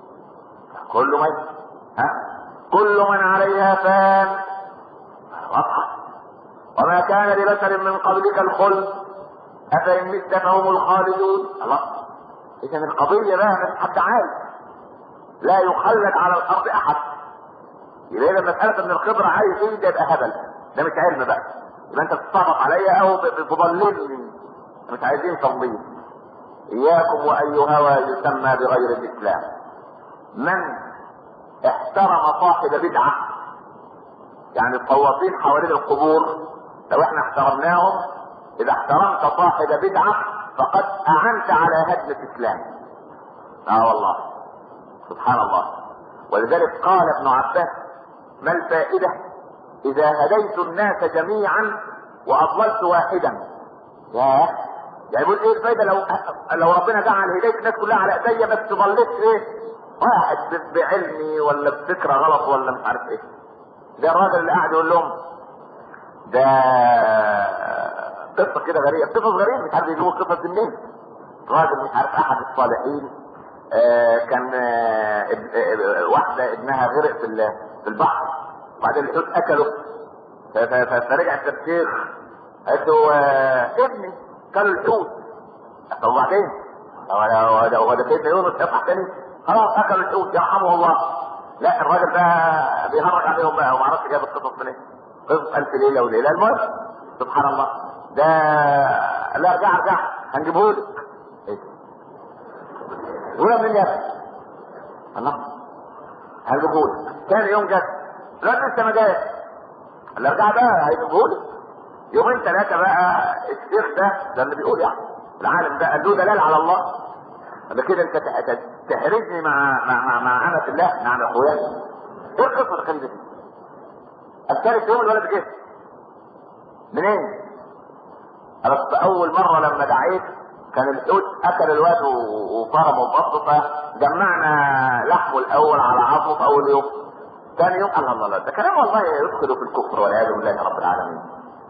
كل ميت ها كل من عليها فان واضحة وما كان لبشر من قبلك الخلد افان مت فهم الخالدون الله اذا القضية بقى مش حد عارف لا يخلد على الارض احد يبقى اذا مسألة ان الخضر عايز ايه ده يبقى هبل ده مش علم بقى يبقى انت بتتصرف عليا او بتضللني مش عايزين تضليل اياكم واي هوى يسمى بغير الاسلام من احترم صاحب بدعة يعني الطوافين حوالين القبور لو احنا احترمناهم اذا احترمت صاحب بدعة فقد اعنت على هدم الاسلام اه والله سبحان الله ولذلك قال ابن عباس ما الفائدة اذا هديت الناس جميعا واضللت واحدا ياه يعني يقول ايه الفايدة لو لو ربنا جعل هداية الناس كلها على ايديا بس ضليت ايه واحد ب- بعلمي ولا بفكرة غلط ولا مش عارف ايه ده الراجل اللي قاعد يقول لهم ده قصة كده غريبة قصص غريبة مش عارف يجيبوا القصص دي منين راجل مش عارف احد الصالحين آه كان آه اب- آه، واحدة ابنها غرق في ال- في البحر وبعدين الحوت اكله ف- ف- ف- فرجعت للشيخ قالت له آه ابني كلوا الحوت طب وبعدين هو ده هو ده هو ده سيدنا يونس يطلع تاني خلاص اكلوا الحوت يرحمه الله لا الراجل ده بيهرج عليهم بقى وما اعرفش جاب القصص منين قصص الف ليله وليله المهم سبحان الله ده لا ارجع ارجع هنجيبه لك ايه ولا من يا الله هنجيبه لك ثاني يوم جت لا لسه ما جاش قال له ارجع بقى هيجيبه لك يومين ثلاثه بقى الشيخ ده ده اللي بيقول يعني العالم ده قال له دلال على الله قال كده انت تح- تحرجني مع مع مع, مع امة الله نعم يا اخويا ايه القصه الغريبه دي؟ الثالث يوم الولد جه منين؟ عرفت اول مره لما دعيت كان الحوت اكل الواد و- وفرمه وبطه فجمعنا لحمه الاول على عظمه في اول يوم ثاني يوم الله الله الله ده كلام والله يدخل في الكفر والعياذ بالله رب العالمين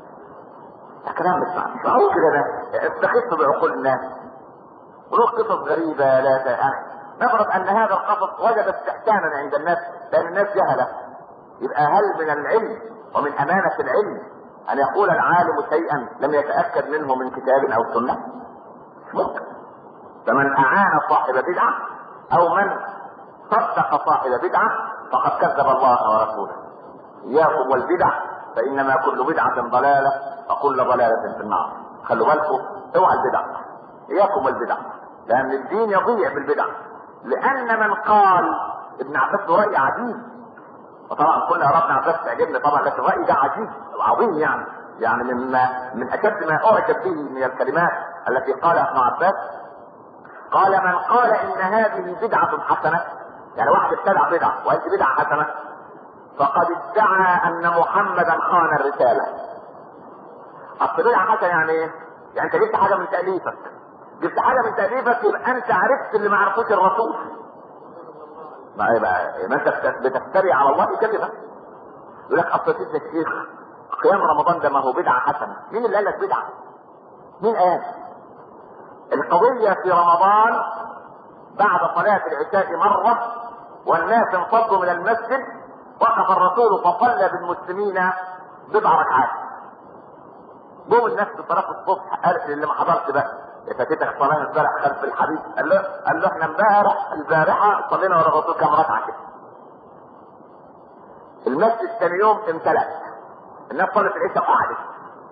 ده كلام مش مش معقول كده ده استخف بعقول الناس ولو قصص غريبة لا ت- يعني نفرض أن هذا القصص وجد استحسانا عند الناس لأن الناس جهلة يبقى هل من العلم ومن أمانة العلم أن يقول العالم شيئا لم يتأكد منه من كتاب أو سنة؟ مش ممكن فمن أعان صاحب بدعة أو من صدق صاحب بدعة فقد كذب الله ورسوله إياكم والبدع فإنما كل بدعة ضلالة وكل ضلالة في النار خلوا بالكم اوعى البدع إياكم والبدع لأن الدين يضيع بالبدع لأن من قال ابن عباس له رأي عجيب وطبعا كل آراء ابن عباس تعجبني طبعا لكن الرأي ده عجيب عظيم يعني يعني من من أشد ما أعجب به من الكلمات التي قالها ابن عباس قال من قال إن هذه بدعة حسنة يعني واحد ابتدع بدعة وقال دي بدعة حسنة فقد ادعى ان محمدا خان الرسالة اصل بدعه حسنه يعني ايه؟ يعني انت جبت حاجه من تاليفك جبت حاجه من تاليفك يبقى انت عرفت اللي ما عرفوش الرسول ما ايه بقى ما انت بتفتري على الله كذبا يقول لك اصل سيدنا الشيخ قيام رمضان ده ما هو بدعه حسنه مين اللي قال لك بدعه مين قال القضيه في رمضان بعد صلاه العشاء مره والناس انفضوا من المسجد وقف الرسول فصلى بالمسلمين بضع ركعات جم الناس في صلاه الصبح قال اللي ما حضرش بقى فاتتك صلاه امبارح خلف الحبيب قال له قال له احنا امبارح البارحه صلينا ورا الرسول كام ركعه كده المسجد ثاني يوم امتلأ الناس صلت العشاء وقعدت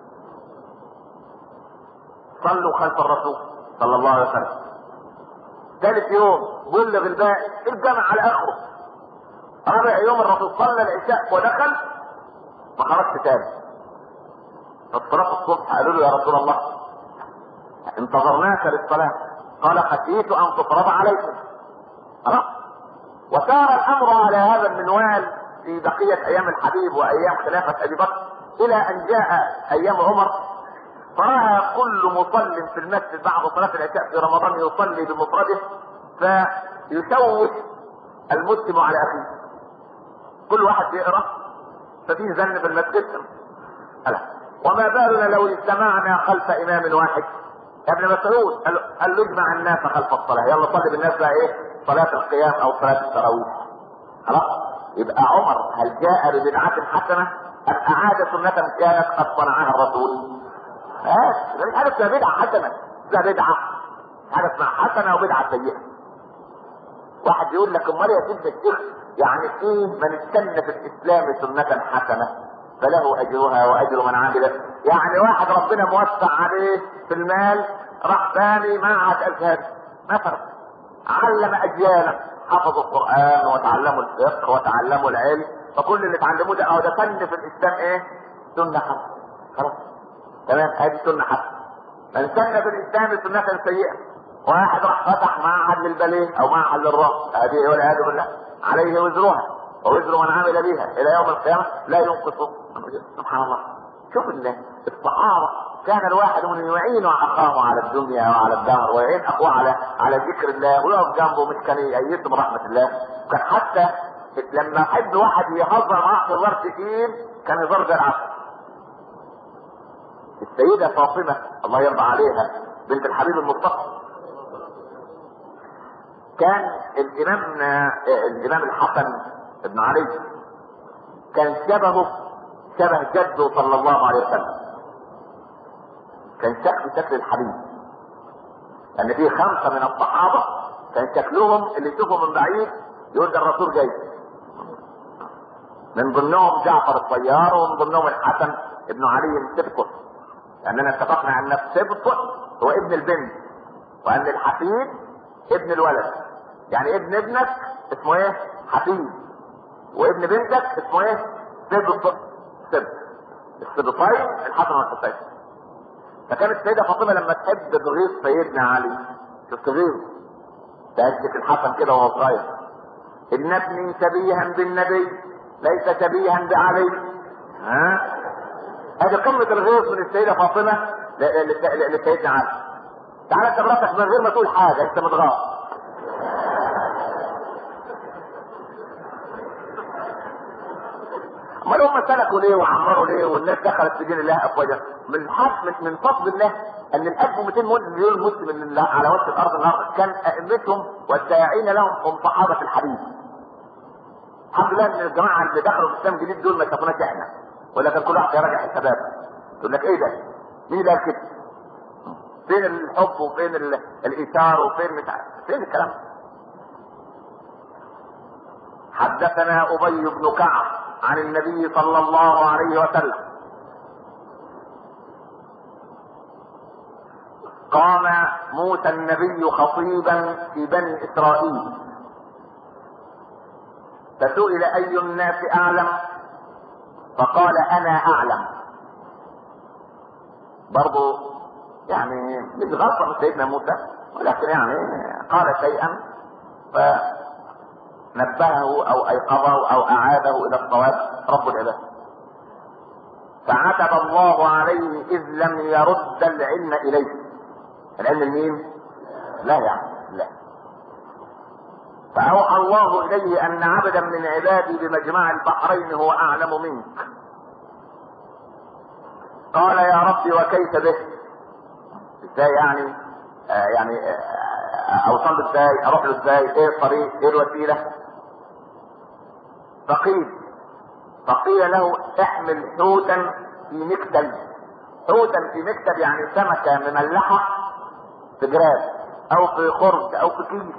صلوا خلف الرسول صلى الله عليه وسلم ثالث يوم بلغ الباقي الجامع على اخره رابع يوم الرسول صلى العشاء ودخل ما خرجش تاني فالصلاة الصبح قالوا له يا رسول الله انتظرناك للصلاة قال خشيت ان تفرض عليكم خلاص وسار الامر على هذا المنوال في بقية ايام الحبيب وايام خلافة ابي بكر الى ان جاء ايام عمر فرأى كل مصل في المسجد بعد صلاة العشاء في رمضان يصلي بمفرده فيشوش المسلم على اخيه كل واحد يقرا ففيه زن في المسجد ألا وما بالنا لو اجتمعنا خلف امام واحد يا ابن مسعود قال قال له اجمع الناس خلف الصلاه يلا صلي بالناس بقى ايه صلاه القيام او صلاه التراويح خلاص يبقى عمر هل جاء ببدعه حسنه ام اعاد سنه كانت قد صنعها الرسول ها ده مش حاجه اسمها بدعه حسنه ده بدعه حاجه اسمها حسنه وبدعه سيئه واحد يقول لك امال يا سيدنا الشيخ يعني ايه من استنى في الاسلام سنه حسنه فله اجرها واجر من عمل يعني واحد ربنا موسع عليه في المال راح باني معهد ازهر مثلا علم اجيالا حفظوا القران وتعلموا الفقه وتعلموا العلم فكل اللي اتعلموه ده اه ده فن في الاسلام ايه؟ سنه حسنه خلاص تمام هذه سنه حسنه من سن في الاسلام سنه سيئه واحد راح فتح معهد للباليه او معهد للرقص هذه والعياذ بالله عليه وزرها ووزر من عمل بها الى يوم القيامه لا ينقص سبحان الله شوف الصحابه كان الواحد من يعين اخاه على الدنيا وعلى الدهر ويعين اخوه على على ذكر الله ويقف جنبه مش كان يأيده من رحمه الله كان حتى لما يحب واحد يهزر معاه في هزار كتير كان هزار ده العسل السيدة فاطمة الله يرضى عليها بنت الحبيب المصطفى كان الامام الامام الحسن بن علي كان شبهه شبه جده صلى الله عليه وسلم كان شكل شكل الحبيب لان في خمسه من الصحابه كان شكلهم اللي يشوفه من بعيد يقول ده الرسول جاي من ضمنهم جعفر الطيار ومن ضمنهم الحسن ابن علي السبط لاننا اتفقنا ان السبط هو ابن البنت وان الحفيد ابن الولد يعني ابن ابنك اسمه ايه حفيد وابن بنتك اسمه ايه سبط سبط السبطين الحسن والحسين فكانت السيده فاطمه لما تحب تغيظ سيدنا علي شفت تغيظ تهجك الحسن كده وهو صغير ان ابني شبيها بالنبي ليس شبيها بعلي ها هذه قمة الغيظ من السيدة فاطمة لسيدنا علي تعالى انت مراتك من غير ما تقول حاجة انت متغاظ امال هم سلكوا ليه وعمروا ليه والناس دخلت في دين الله افواجا من حق من, من فضل الله ان ال 1200 مليون مسلم اللي على وجه الارض النهارده كان ائمتهم والداعين لهم هم صحابه الحبيب. الحمد لله ان الجماعه اللي دخلوا في الاسلام الجديد دول ما شافوناش احنا ولا كان كل واحد يراجع الشباب يقول لك ايه ده؟ مين اللي قال كده؟ فين الحب وفين ال- الايثار وفين مش عارف فين الكلام؟ حدثنا ابي بن كعب عن النبي صلى الله عليه وسلم قام موسى النبي خطيبا في بني اسرائيل فسئل اي الناس اعلم فقال انا اعلم برضو يعني مش غلطه من سيدنا موسى ولكن يعني قال شيئا فنبهه او ايقظه او اعاده الى الصواب رب العباد فعتب الله عليه اذ لم يرد العلم اليه العلم لمين لا يعني لا فأوحى الله إليه أن عبدا من عبادي بمجمع البحرين هو أعلم منك قال يا ربي وكيف به ازاي يعني آه يعني آه اوصل له ازاي اروح له ازاي ايه الطريق ايه الوسيله فقيل فقيل له احمل حوتا في مكتب حوتا في مكتب يعني سمكه مملحه في جراب او في خرج او في كيس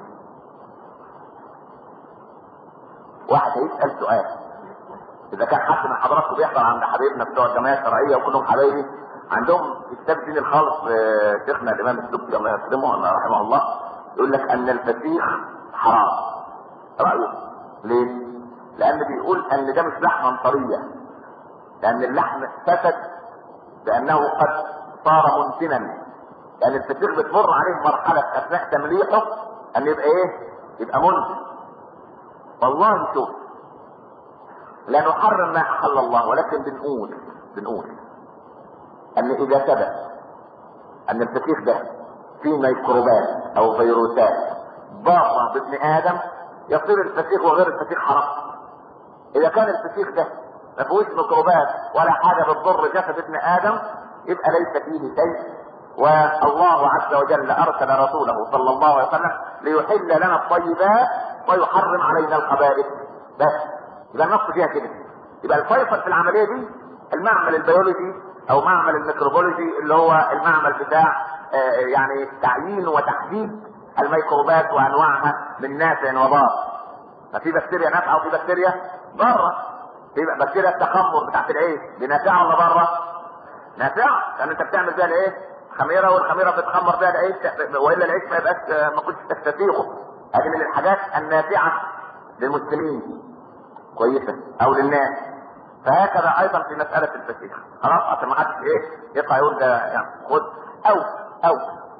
واحد هيسال سؤال اذا كان حد من حضراتكم بيحضر عند حبايبنا بتوع الجمعيه الشرعيه وكلهم حبايبي عندهم كتاب دين الخالص شيخنا الامام السبكي الله يسلمه الله رحمه الله يقول لك ان الفسيخ حرام رايه ليه؟ لان بيقول ان ده مش لحما طريه لان اللحم فسد بانه قد صار منتنا لان الفسيخ بتمر عليه مرحله اثناء تمليحه ان يبقى ايه؟ يبقى منتن والله شوف لا نحرم ما احل الله ولكن بنقول بنقول ان اذا ثبت ان الفسيخ ده فيه ميكروبات او فيروسات ضاره بابن ادم يصير الفسيخ وغير الفسيخ حرام اذا كان الفسيخ ده ما فيهوش ميكروبات ولا حاجه بتضر جسد ابن ادم يبقى ليس فيه شيء والله عز وجل ارسل رسوله صلى الله عليه وسلم ليحل لنا الطيبات ويحرم علينا الخبائث بس يبقى النص فيها كده يبقى الفيصل في العمليه دي المعمل البيولوجي او معمل الميكروبولوجي اللي هو المعمل بتاع آه يعني تعيين وتحديد الميكروبات وانواعها من نافع وضار ففي بكتيريا نافعه وفي بكتيريا ضاره في بكتيريا التخمر بتاعت العيش دي نافعه ولا ضاره؟ نافعه لان انت بتعمل بيها الايه؟ خميره والخميره بتخمر بيها العيش والا العيش ما يبقاش ما كنتش تستسيغه هذه من الحاجات النافعه للمسلمين كويسه او للناس فهكذا ايضا في مساله الفسيخ خلاص عشان ما حدش ايه يطلع يقول ده يعني خد او او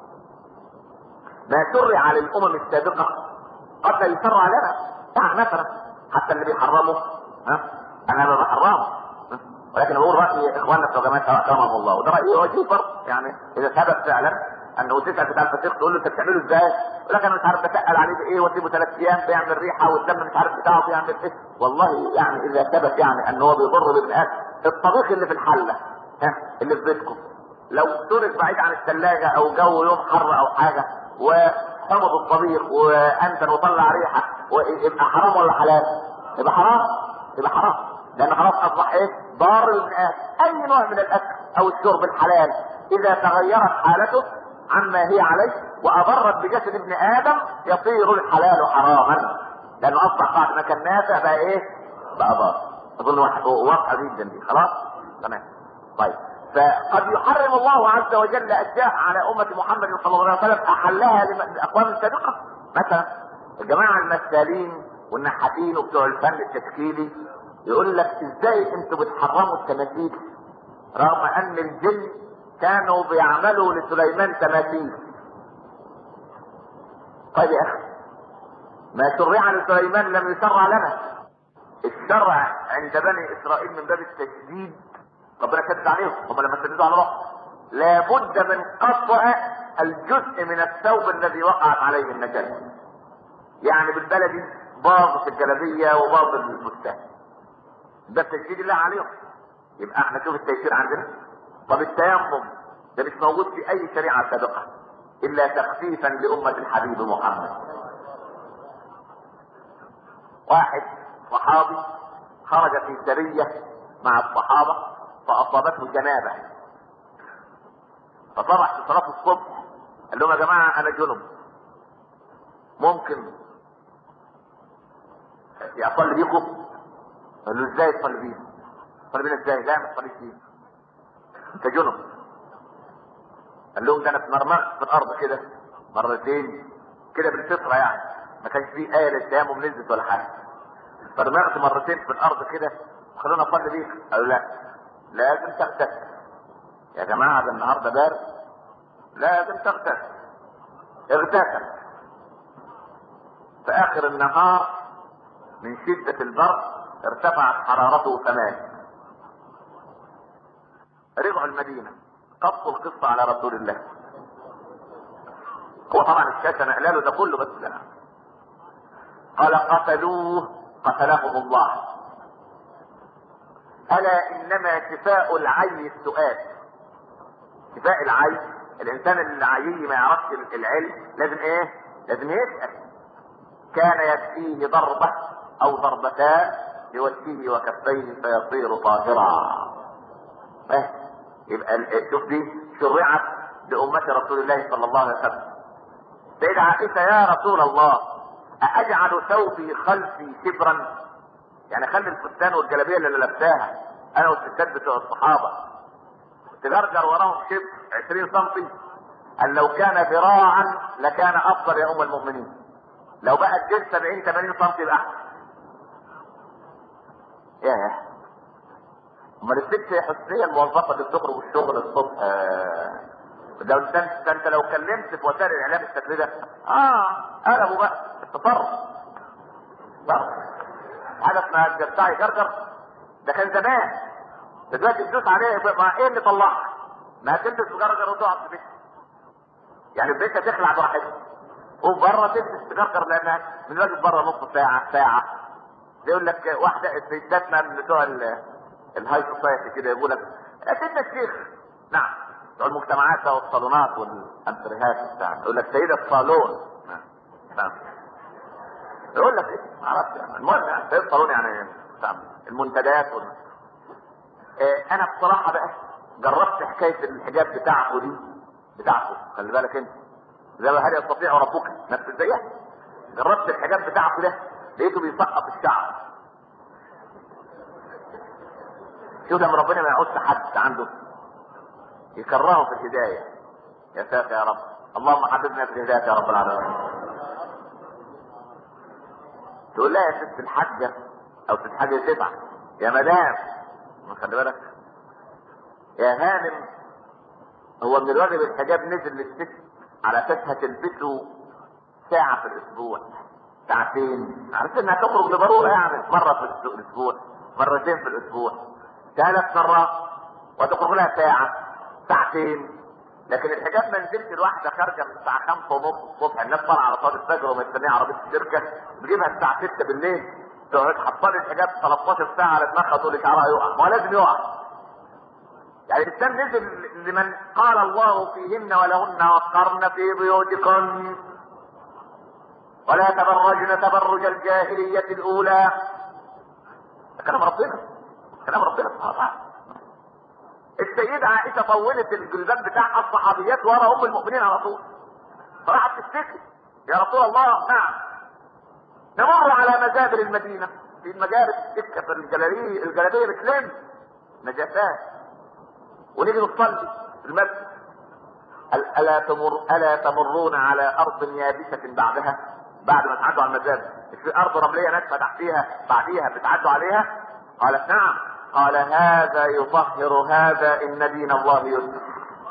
ما شرع للامم السابقه قد لا يشرع لنا يعني مثلا حتى اللي بيحرمه ها انا ما بحرمه ولكن بقول راي اخواننا بتوع جماعه كرمهم الله وده رايي وجيه برضه يعني اذا ثبت فعلا انه تسال بتاع الفسيخ تقول له انت بتعمله ازاي؟ يقول لك انا مش عارف بتقل عليه بايه واسيبه ثلاث ايام بيعمل ريحه والدم مش عارف بتاعه بيعمل ايه والله يعني اذا ثبت يعني ان هو بيضر بابن ادم الطبيخ اللي في الحله ها اللي في بيتكم لو ترك بعيد عن الثلاجه او جو يوم حر او حاجه وحمض الطبيخ وانتن وطلع ريحه يبقى حرام ولا حلال؟ يبقى حرام يبقى حرام لان خلاص اصبح ايه؟ ضار لابن ادم اي نوع من الاكل او الشرب الحلال اذا تغيرت حالته عما هي عليه واضرت بجسد ابن ادم يصير الحلال حراما لانه اصبح بعد ما كان نافع بقى ايه؟ بقى ضار اظن واضحه جدا دي خلاص؟ تمام طيب فقد يحرم الله عز وجل اشياء على امه محمد صلى الله عليه وسلم احلها لاقوام سابقه مثلا الجماعه المثالين والنحاتين وبتوع الفن التشكيلي يقول لك ازاي انتوا بتحرموا التماثيل رغم ان الجن كانوا بيعملوا لسليمان تماثيل طيب يا اخي ما شرع لسليمان لم يشرع لنا الشرع عند بني اسرائيل من باب التشديد ربنا شدد عليهم هم لما شددوا على بعض لابد من قطع الجزء من الثوب الذي وقعت عليه النجاسه يعني بالبلدي باظ في الجلابيه وباظ الفستان ده التشديد الله عليهم يبقى احنا شوف التيسير عندنا طب التيمم ده مش موجود في اي شريعه سابقه الا تخفيفا لامه الحبيب محمد واحد صحابي خرج في سريه مع الصحابه فاصابته جنابه فطرح في صلاه الصبح قال لهم يا جماعه انا جنب ممكن اصلي بيكم قال له ازاي تصلي بينا تصلي بينا ازاي لا ما تصليش بينا انت جنب قال لهم ده انا اتمرمغت في الارض كده مرتين كده بالفطره يعني ما كانش فيه ايه للتيمم نزلت ولا حاجه اتمرمغت مرتين في الارض كده خلونا اصلي بيك قالوا لا لازم تغتسل يا جماعه ده النهارده بارد لازم تغتسل اغتسل في اخر النهار من شدة البرد ارتفعت حرارته ثمان رجعوا المدينة قصوا القصة على رسول الله هو طبعا الشاشة نقله له ده كله بس لا قال قتلوه قتلهم الله ألا إنما شفاء العي السؤال شفاء العي الإنسان العيي ما يعرفش العلم لازم إيه؟ لازم يسأل كان يكفيه ضربة أو ضربتان بوجهه وكفيه فيصير طاهرا إيه؟ يبقى شوف دي شرعت لأمة رسول الله صلى الله عليه وسلم سيدة عائشة يا رسول الله أأجعل ثوبي خلفي شبرا يعني خلي الفستان والجلابيه اللي لبساها انا والستات بتوع الصحابه تجرجر وراهم شبر 20 سم قال لو كان ذراعا لكان افضل يا ام المؤمنين لو بقى الجلد 70 80 سم يبقى احسن ياه امال الست حسنيه الموظفه اللي بتخرج الشغل الصبح آه ده انت ده انت لو كلمت في وسائل الاعلام الشكل ده اه قلبوا بقى التطرف حاجه اسمها بتاع يجرجر ده كان زمان دلوقتي تدوس عليه ما ايه اللي طلعها؟ ما هتلبس تجرجر وتقعد في بيتك يعني البيت هتخلع براحتك وبره تلبس تجرجر لانها من الواجب بره نص ساعه ساعه يقول لك واحده السيدات من بتوع الهاي سوسايتي كده يقول لك يا سيدنا الشيخ نعم بتوع المجتمعات والصالونات والانتريهات بتاع يقول لك سيده الصالون نعم يقول لك ايه؟ ما اعرفش يعني المهم يعني سيد الصالون يعني المنتديات وال... إيه انا بصراحه بقى جربت حكايه الحجاب بتاعته دي بتاعته خلي بالك انت زي ما هل يستطيع ربك نفس زيها جربت الحجاب بتاعته ده لقيته بيسقط الشعر شوف لما ربنا ما يعوزش حد عنده يكرهه في الهدايه يا ساتر يا رب اللهم حببنا في الهدايه يا رب العالمين تقول لها يا ست الحاجه او ست حاجه تسعه يا مدام خلي بالك يا هانم هو من الواجب الحجاب نزل للست على اساس هتلبسه ساعة في الأسبوع ساعتين عرفت إنها تخرج لضرورة يعني مرة في الأسبوع مرتين في الأسبوع ثلاث مرات وتخرج لها ساعة ساعتين لكن الحجاب ما نزلش الواحدة خارجة من الساعة 5 ونص الصبح الناس طالعة على صلاة الفجر ومستنية عربية الشركة تجيبها الساعة 6 بالليل تقعد حصل الحجاب 13 ساعة على دماغها تقول لي شعرها يقع ما هو لازم يقع يعني الاسلام نزل لمن قال الله فيهن ولهن وقرن في بيوتكن ولا تبرجن تبرج الجاهلية الأولى كلام ربنا كلام ربنا سبحانه السيدة عائشة طولت الجلباب بتاع الصحابيات ورا أم المؤمنين على طول فراحت تشتكي يا رسول الله نعم نمر على مزابل المدينة في المجاري السكة في الجلالية الجلابية بتلم نجاسات ونيجي نصلي في المسجد ألا تمر ألا تمرون على أرض يابسة بعدها بعد ما تعدوا على المزابل مش في أرض رملية ناشفة تحتيها بعديها بتعدوا عليها قالت نعم قال هذا يطهر هذا إن دين الله يسر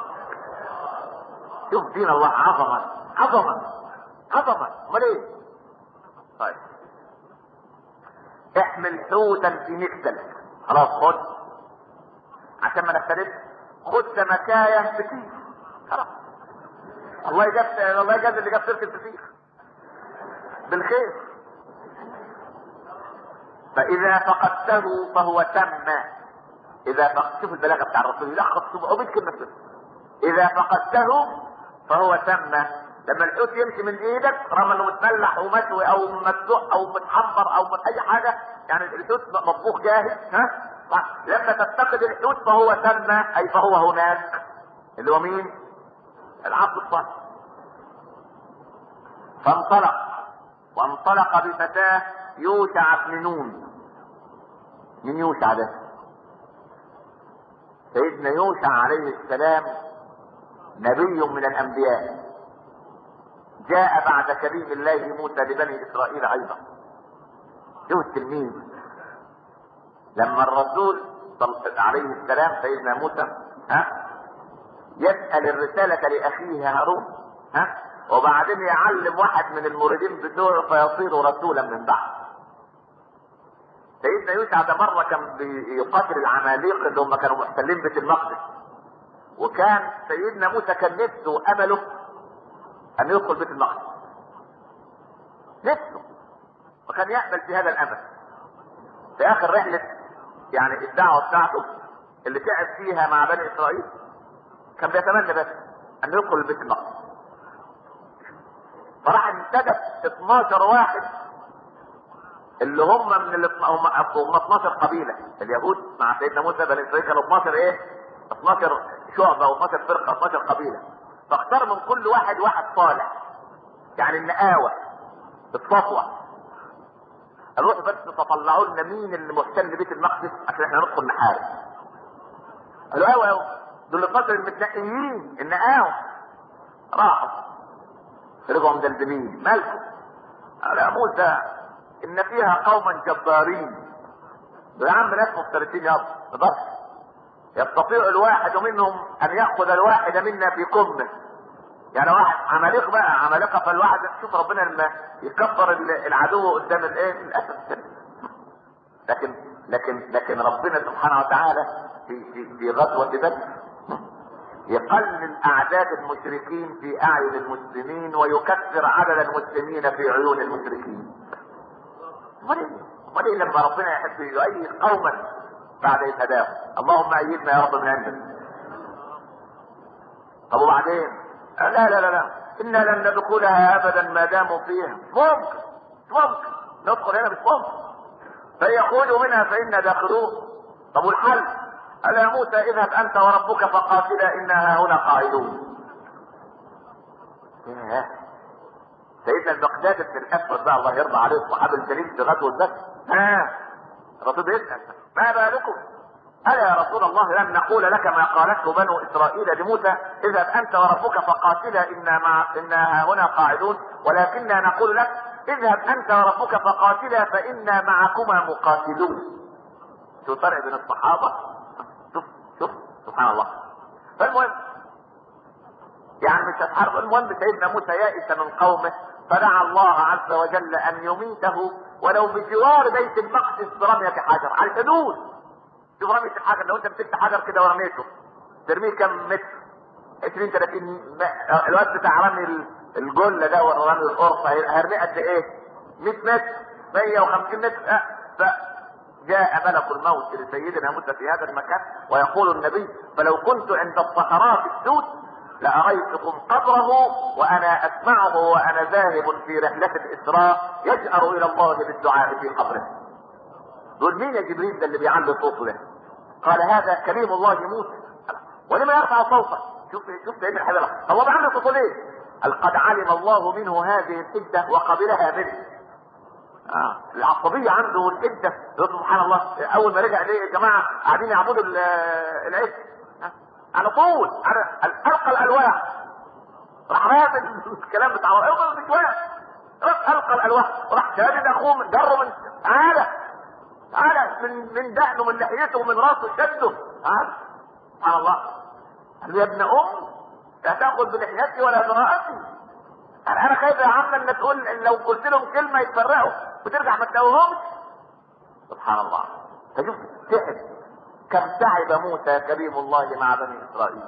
شوف دين الله عظمة عظمة عظمة امال ايه؟ طيب احمل حوتا في مكتلك خلاص خد عشان ما نختلف خد سمكاية في كيس خلاص الله يجاب الله يجاب اللي جاب سيرة الفسيخ بالخير فإذا فقدته فهو تم إذا فقدت شوف البلاغة بتاع الرسول يلخص 700 كلمة كده إذا فقدته فهو تم لما الحوت يمشي من ايدك رغم انه متملح ومشوي او مسلوق او متحمر او من اي حاجه يعني الحوت مطبوخ جاهز ها لما تفتقد الحوت فهو تم اي فهو هناك اللي هو مين؟ العبد الصالح فانطلق وانطلق بفتاه يوشع بن نون من يوشع ده سيدنا يوشع عليه السلام نبي من الانبياء جاء بعد كريم الله موسى لبني اسرائيل ايضا شوف التلميذ لما الرسول عليه السلام سيدنا موسى ها يسأل الرسالة لأخيه هارون ها وبعدين يعلم واحد من المريدين بتوعه فيصير رسولا من بعد سيدنا يوسع ده مرة كان بيقاتل العماليق اللي هم كانوا محتلين بيت المقدس وكان سيدنا موسى كان نفسه وامله ان يدخل بيت المقدس نفسه وكان يأمل في هذا الامل في اخر رحلة يعني الدعوة بتاعته اللي تعب فيها مع بني اسرائيل كان بيتمنى بس ان يدخل البيت المقدس فراح انتدب 12 واحد اللي هم من ال هم هم 12 قبيله اليهود مع سيدنا موسى بني اسرائيل كانوا 12 ايه؟ 12 شعبه و12 فرقه 12 قبيله فاختار من كل واحد واحد صالح يعني النقاوه الصفوه نروح بس تطلعوا لنا مين اللي محتل بيت المقدس عشان احنا ندخل نحارب قالوا ايوه ايوه دول 12 المتنقيين النقاوه راحوا رجعوا مدلدلين مالكم؟ قال يا موسى ان فيها قوما جبارين يا عم ناس مفترسين يا بس يستطيع الواحد منهم ان ياخذ الواحد منا في كمه يعني واحد عمالقه بقى عمالقه فالواحد شوف ربنا لما يكبر العدو قدام الايه الاسد لكن لكن لكن ربنا سبحانه وتعالى في في في غزوه بدر يقلل اعداد المشركين في اعين المسلمين ويكثر عدد المسلمين في عيون المشركين امال ايه؟ امال ايه لما ربنا يحب يؤيد قوما بعد إذ هداهم اللهم ايدنا يا رب من عندك طب وبعدين لا لا لا لا انا لن ندخلها ابدا ما داموا فيها ممكن ممكن ندخل هنا مش ممكن فيخرجوا منها فانا داخلون طب والحل قال يا موسى اذهب انت وربك فقاتلا انا هنا قاعدون سيدنا المقداد بن الاسود بقى الله يرضى عليه الصحابه الجليل في غزوه بدر ها الرسول بيسال ما بالكم ألا يا رسول الله لم نقول لك ما قالته بنو إسرائيل لموسى اذهب أنت وربك فقاتلا إنا, مع إنا هنا قاعدون ولكننا نقول لك اذهب أنت وربك فقاتلا فإنا معكما مقاتلون شو الفرق بين الصحابة شوف شوف سبحان الله فالمهم يعني مش هتحارب المهم سيدنا موسى يائس من قومه فدعا الله عز وجل ان يميته ولو بجوار بيت المقدس برمية حجر على الحدود شوف رمية الحجر لو انت مسكت حجر كده ورميته ترميه كم متر 20 30 الوقت بتاع رمي الجله ده ورمي القرصه هرميه قد ايه؟ 100 متر 150 متر أه فجاء ملك الموت لسيدنا موسى في هذا المكان ويقول النبي فلو كنت عند الصحراء السود لأريتكم قبره وأنا أسمعه وأنا ذاهب في رحلة الإسراء يجأر إلى الله بالدعاء في قبره. دول مين يا جبريل ده اللي بيعلي صوته ده؟ قال هذا كريم الله موسى. ولما يرفع صوته؟ شوف شوف سيدنا الحبيب الله بعمل صوته ليه؟ قال قد علم الله منه هذه الحدة وقبلها منه. آه. العصبية عنده والحدة سبحان الله أول ما رجع ليه يا جماعة قاعدين يعبدوا العيش على طول على القى الالواح راح رامي الكلام بتاع ايوه مش واقف راح القى الالواح وراح شادد اخوه من جره من تعالى تعالى من من دقنه من لحيته ومن راسه شده تعالى سبحان الله قال له يا ابن ام لا تاخذ بلحيتي ولا براءتي يعني انا خايف يا عم ان تقول إن لو قلت لهم كلمه يتفرقوا وترجع ما تلاقوهمش سبحان الله فشوف تعب كم تعب موسى كريم الله مع بني اسرائيل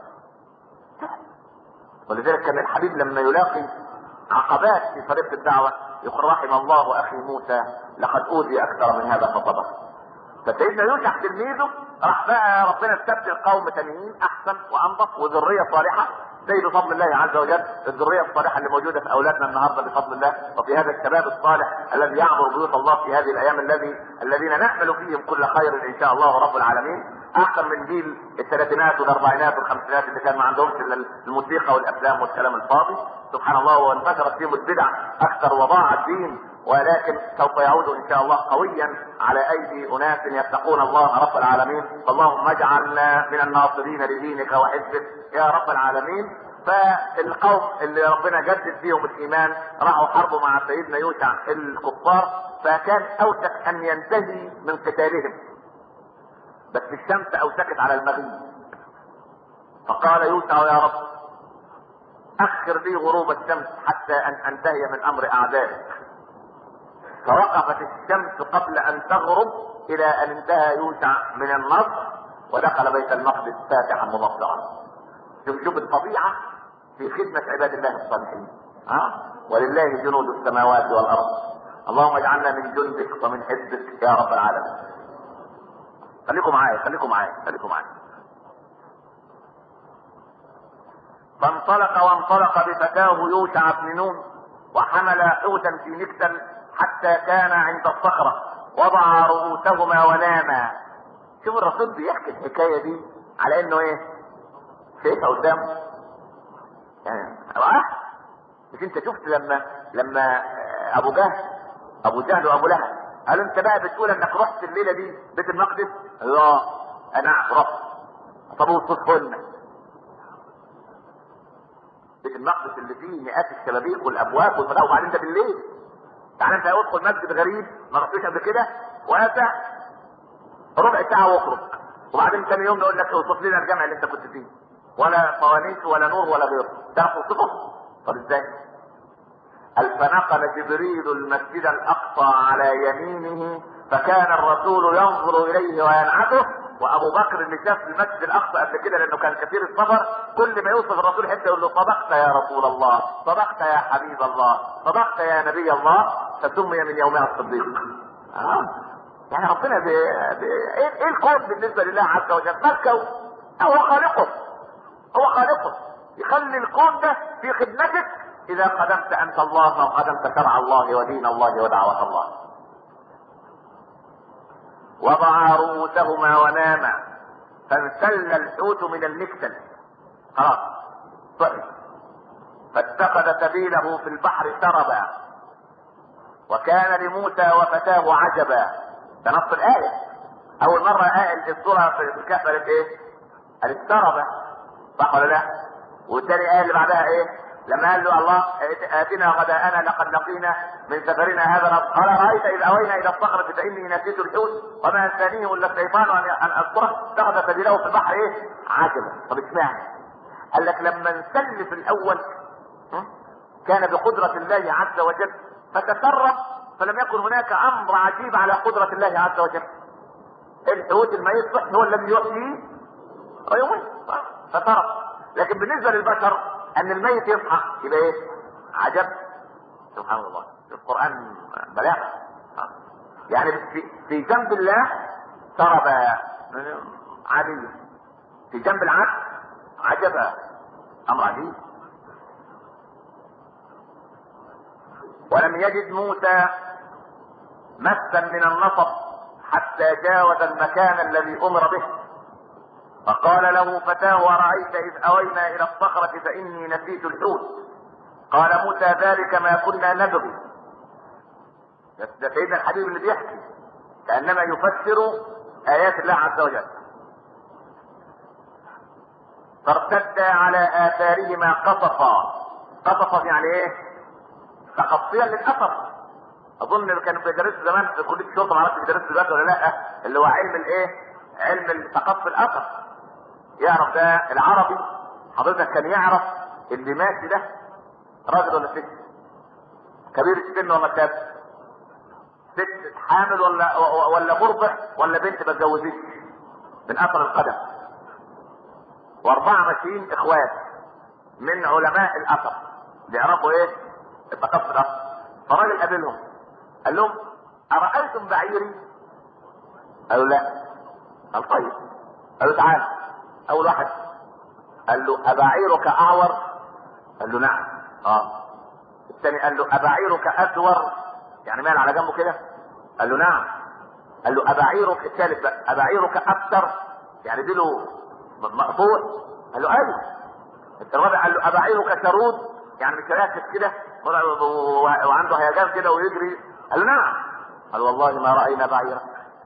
ولذلك كان الحبيب لما يلاقي عقبات في طريق الدعوة يقول رحم الله اخي موسى لقد اوذي اكثر من هذا فصبر فسيدنا يوشع تلميذه راح بقى ربنا استبدل قوم تانيين احسن وانظف وذريه صالحه زي بفضل الله عز وجل الذريه الصالحه اللي موجوده في اولادنا النهارده بفضل الله وفي هذا الشباب الصالح الذي يعمر بيوت الله في هذه الايام الذي الذين نامل فيهم كل خير ان شاء الله رب العالمين احسن من جيل الثلاثينات والاربعينات والخمسينات اللي كان ما عندهمش الا الموسيقى والافلام والكلام الفاضي سبحان الله وانتشرت فيهم البدع اكثر وضاع الدين ولكن سوف يعود ان شاء الله قويا على ايدي اناس يتقون الله رب العالمين فاللهم اجعلنا من الناصرين لدينك وحزبك يا رب العالمين فالقوم اللي ربنا جدد فيهم الايمان راحوا حربوا مع سيدنا يوشع الكفار فكان اوشك ان ينتهي من قتالهم بس الشمس اوشكت على المغيب فقال يوشع يا رب اخر لي غروب الشمس حتى ان انتهي من امر اعدائك فوقفت الشمس قبل ان تغرب الى ان انتهى يوشع من النصر ودخل بيت المقدس فاتحا مبصرا شوف شوف الطبيعة في خدمة عباد الله الصالحين ها ولله جنود السماوات والأرض اللهم اجعلنا من جندك ومن حزبك يا رب العالمين خليكم معايا خليكم معايا خليكم معايا فانطلق وانطلق بفتاه يوشع بن نون وحمل حوتا في مكتل حتى كان عند الصخرة وضع رؤوسهما وناما شوف الرسول بيحكي الحكاية دي على انه ايه شايفها قدامه يعني اه مش انت شفت لما لما ابو جهل ابو جهل وابو لهب قالوا انت بقى بتقول انك رحت الليله دي بيت المقدس؟ لا انا رحت طب وصفهن بيت المقدس اللي فيه مئات الشبابيك والابواب والملاء وبعدين ده بالليل تعالى انت ادخل مسجد غريب ما رحتوش قبل كده واسع ربع ساعه واخرج وبعدين ثاني يوم نقول لك اوصف لنا الجامع اللي انت كنت فيه ولا فوانيس ولا نور ولا غيره تعرف توصفه طب ازاي قال فنقل جبريل المسجد الاقصى على يمينه فكان الرسول ينظر اليه وينعته وابو بكر اللي شاف المسجد الاقصى قبل كده لانه كان كثير السفر كل ما يوصف الرسول حته يقول له صدقت يا رسول الله صدقت يا حبيب الله صدقت يا نبي الله فسمي من يومها الصديق آه. يعني ربنا بي... بي... ايه إيه الكون بالنسبه لله عز وجل ملكه هو خالقه هو خالقه يخلي الكون ده في خدمتك اذا قدمت انت الله وقدمت شرع الله ودين الله ودعوه الله وضع رؤوسهما وناما فانسل الحوت من المكتل خلاص طيب فاتخذ سبيله في البحر سربا وكان لموسى وفتاه عجبا ده نص الآية أول مرة آية السورة في الكهف قالت إيه؟ قالت سربا صح ولا لا؟ والتاني آية اللي بعدها إيه؟ لما قال له الله آتنا غداءنا لقد لقينا من سفرنا هذا نص قال رأيت إذ أوينا إلى الصخرة فإني نسيت الحوت وما أنسانيه إلا الشيطان أن أن أذكره اتخذ سبيله في البحر إيه؟ عجبا طب اشمعنى؟ قال لك لما انسل في الأول م? كان بقدرة الله عز وجل فتسرب فلم يكن هناك أمر عجيب على قدرة الله عز وجل الحوت الميت صح هو الذي يحيي ويميت فترك لكن بالنسبة للبشر ان الميت يصحى يبقى ايه عجب سبحان الله القرآن بلاغة يعني في, في جنب الله سرب عادي في جنب العبد عجبا امر عجيب ولم يجد موسى مسا من النصب حتى جاوز المكان الذي امر به فقال له فتاه أرأيت إذ أوينا إلى الصخرة فإني نسيت الحوت قال موسى ذلك ما كنا نبغي ده سيدنا الحبيب اللي بيحكي كأنما يفسر آيات الله عز وجل فارتدا على آثارهما قصصا قصصا يعني إيه؟ تقصيا للأثر أظن كانوا بيدرسوا زمان في كلية الشرطة معرفش بيدرسوا دلوقتي ولا لأ اللي هو علم الإيه؟ علم تقصي الأثر يعرف ده العربي حضرتك كان يعرف اللي ماشي ده راجل ولا ست كبير السن ولا شاب ست حامل ولا ولا مرضع ولا بنت ما اتجوزتش من اثر القدم واربعه ماشيين اخوات من علماء الاثر بيعرفوا ايه التقصي الاثر فراجل قابلهم قال لهم ارايتم بعيري قالوا لا قال طيب قالوا تعالى اول واحد قال له ابعيرك اعور قال له نعم اه الثاني قال له ابعيرك اسور يعني مال على جنبه كده قال له نعم قال له ابعيرك الثالث بقى ابعيرك اكثر يعني دي له مقطوع قال له ايوه الرابع قال له ابعيرك شرود يعني مش راكب كده وعنده هيجان كده ويجري قال له نعم قال والله ما راينا بعيرا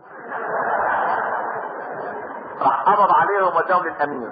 راح قبض عليهم وداهم للامير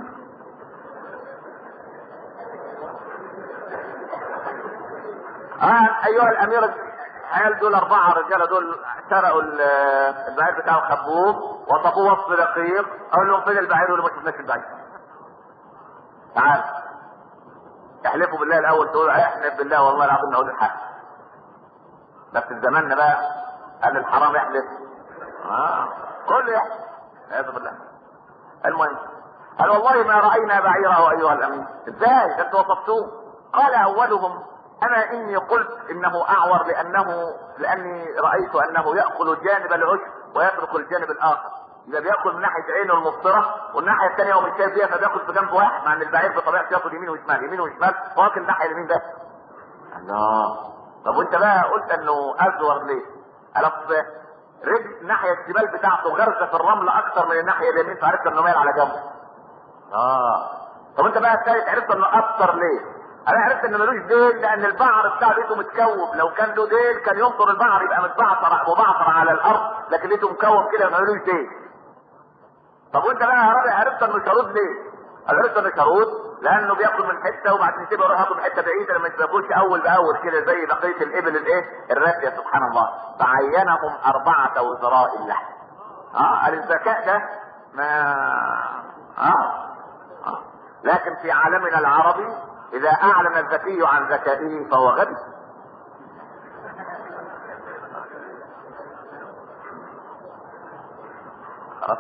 آه ايها الامير العيال دول اربعه رجاله دول سرقوا البعير بتاعه خبوه وطبوه وسط دقيق اقول لهم فين البعير يقولوا ما شفناش البعير تعال احلفوا بالله الاول تقول احلف بالله والله العظيم نقول الحق بس في زماننا بقى قال الحرام يحلف اه كله يحلف والعياذ بالله المهم قال والله ما راينا بعيره ايها الامين ازاي ده انتوا وصفتوه قال اولهم اما اني قلت انه اعور لانه لاني رايت انه ياكل جانب العشب ويترك الجانب الاخر اذا بياكل من ناحيه عينه المبصره والناحيه الثانيه هو مش شايف فيها فبياكل في جنب واحد مع ان البعير بطبيعته ياكل يمين وشمال يمين وشمال واكل الناحيه اليمين بس الله طب وانت بقى قلت انه ازور ليه؟ قال اصل رجل الناحيه الشمال بتاعته غرزه في الرمل اكثر من الناحيه اليمين فعرفت انه مايل على جنبه. اه طب انت بقى الثالث عرفت انه اكثر ليه؟ انا عرفت انه ملوش ديل لان البعر بتاع بيته متكوم لو كان له ديل كان ينطر البعر يبقى متبعثر مبعثر على الارض لكن لقيته مكوم كده ملوش ديل. طب وانت بقى يا رابع عرفت انه شرود ليه؟ عرفت انه شرود لانه بياكل من حته وبعدين يسيبه يروح ياكل من حته بعيده لما ياكلش اول باول كده زي بقيه الابل الايه؟ الراسيه سبحان الله فعينهم اربعه وزراء اللحم. اه الذكاء ده ما آه. آه. لكن في عالمنا العربي اذا اعلن الذكي عن ذكائه فهو غبي خلاص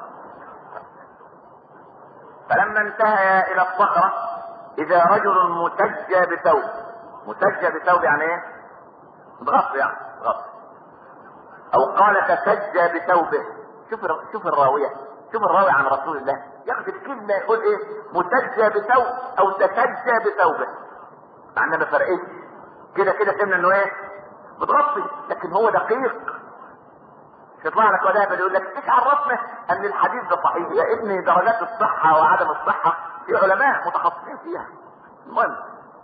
فلما انتهى الى الصخرة اذا رجل متجى بثوب متجى بثوب يعني ايه متغطي يعني متغطي او قال تسجى بثوبه شوف شوف الراوية شوف الراوي عن رسول الله ياخد الكلمة يقول ايه متجى بثوب او تسجى بثوبه مع انها ما فرقتش كده كده فهمنا انه ايه متغطي لكن هو دقيق مش يطلع لك ولا يقول لك ايش عرفنا ان الحديث ده صحيح يا ابني درجات الصحة وعدم الصحة في علماء متخصصين فيها المهم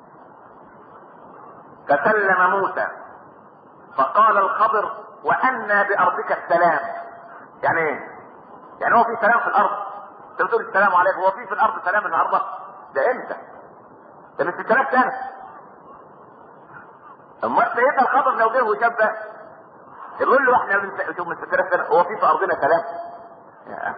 فسلم موسى فقال الخضر وأنى بأرضك السلام يعني ايه؟ يعني هو في سلام في الأرض انت بتقول السلام عليكم هو في في الأرض سلام النهارده؟ ده امتى؟ ده من 6000 سنة امال سيدنا الخضر لو جه وشبه يقول له احنا من شوف من 6000 سنة هو في في أرضنا سلام؟ يا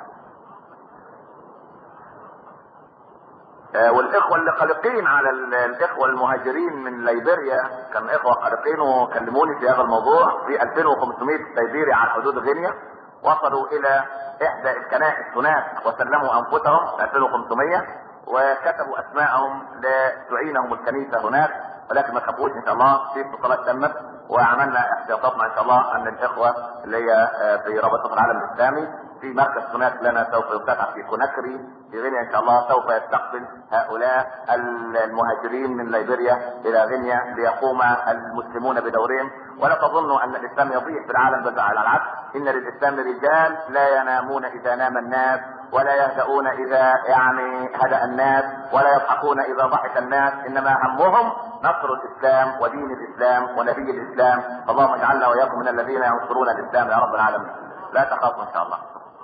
آه والاخوه اللي قلقين على الاخوه المهاجرين من ليبيريا كان اخوه قلقين وكلموني في هذا الموضوع في 2500 سيبيري على حدود غينيا وصلوا الى احدى الكنائس هناك وسلموا انفسهم 2500 وكتبوا اسماءهم لتعينهم الكنيسه هناك ولكن ما خافوش ان شاء الله في اتصالات تمت وعملنا احتياطاتنا ان شاء الله ان الاخوه اللي هي في رابطه العالم الاسلامي في مركز هناك لنا سوف يفتتح في كوناكري في غينيا ان شاء الله سوف يستقبل هؤلاء المهاجرين من ليبيريا الى غينيا ليقوم المسلمون بدورهم ولا تظنوا ان الاسلام يضيع في العالم بل على العكس ان للاسلام رجال لا ينامون اذا نام الناس ولا يهدؤون اذا يعني هدأ الناس ولا يضحكون اذا ضحك الناس انما همهم نصر الاسلام ودين الاسلام ونبي الاسلام اللهم اجعلنا واياكم من الذين ينصرون الاسلام يا رب العالمين لا تخافوا ان شاء الله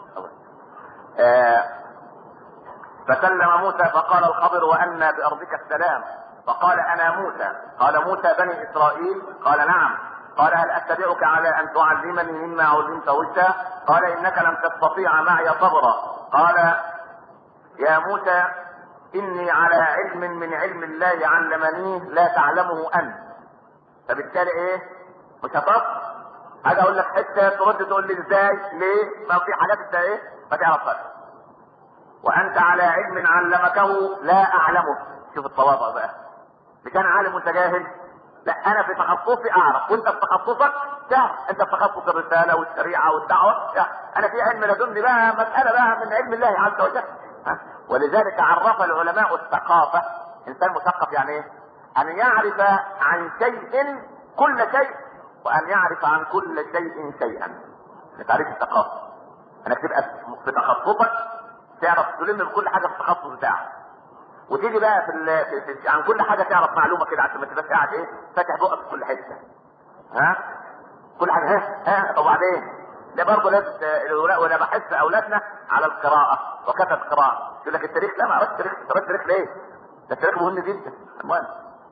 آه فسلم موسى فقال الخضر وأنا بأرضك السلام فقال أنا موسى قال موسى بني إسرائيل قال نعم قال هل أتبعك على أن تعلمني مما علمت رشدا قال إنك لم تستطيع معي صبرا قال يا موسى إني على علم من علم الله علمنيه لا تعلمه أنت فبالتالي إيه مش هتصبر حاجة أقول لك حتة ترد تقول لي إزاي ليه ما في حاجات أنت إيه ما تعرفهاش وانت على علم علمكه لا اعلمه شوف التواضع بقى اللي كان عالم وانت جاهل لا انا في تخصصي اعرف وانت في تخصصك سهل انت في تخصص الرساله والشريعه والدعوه سهل. انا في علم لدني بقى مساله بقى من علم الله عز وجل ها؟ ولذلك عرف العلماء الثقافه انسان مثقف يعني ايه؟ ان يعرف عن شيء كل شيء وان يعرف عن كل شيء شيئا تعريف الثقافه انك تبقى في تخصصك تعرف تلم بكل حاجه في التخصص بتاعك وتيجي بقى في, ال... في, في عن كل حاجه تعرف معلومه كده عشان ما تبقاش قاعد ايه فاتح بقك في كل حته ها كل حاجه ها ها وبعدين ده برضه لازم وانا بحث اولادنا على القراءه وكتب قراءه يقول لك التاريخ لا ما قرأتش التاريخ قرأت التاريخ ليه؟ ده التاريخ مهم جدا المهم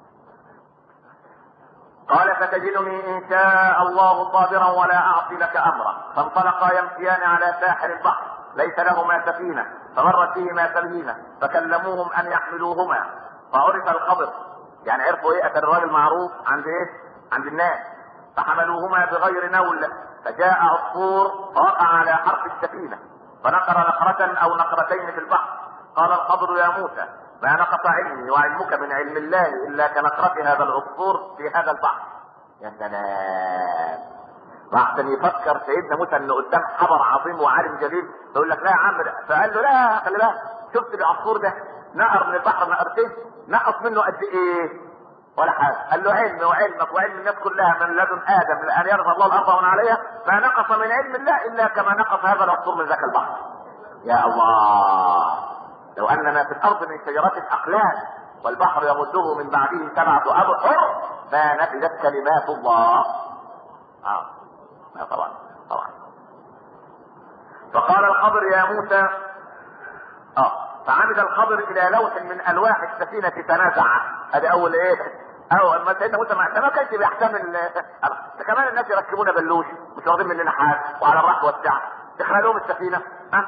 قال فتجدني ان شاء الله صابرا ولا اعصي لك امرا فانطلقا يمشيان على ساحل البحر ليس لهما سفينة فمرت بهما سفينة فكلموهم أن يحملوهما فعرف الخبر يعني عرفوا إيه أتى الراجل معروف عند إيه؟ عند الناس فحملوهما بغير نول فجاء عصفور فوقع على حرف السفينة فنقر نقرة أو نقرتين في البحر قال الخضر يا موسى ما نقص علمي وعلمك من علم الله الا كنقرة هذا العصفور في هذا البحر يا سلام وعشان يفكر سيدنا موسى انه قدام حبر عظيم وعالم جليل يقول لك لا يا عم ده. فقال له لا خلي بالك شفت العصفور ده نقر من البحر نقرتين نقص منه قد ايه؟ ولا حاجه قال له علمي وعلمك وعلم الناس كلها من لدن ادم لان يرضى الله الارض ومن عليها ما نقص من علم الله الا كما نقص هذا العصفور من ذاك البحر يا الله لو اننا في الارض من شجرات الاقلام والبحر يمده من بعده سبعه ابحر ما نفذت كلمات الله اه لا طبعا طبعا فقال الخضر يا موسى اه فعمد الخضر الى لوح من الواح السفينه تنازع هذا اول ايه اول ما سيدنا موسى ما ما كانش بيحتمل ده كمان الناس يركبون بلوش مش واخدين مننا حاجه وعلى الراح والسعه تخلق لهم السفينه ها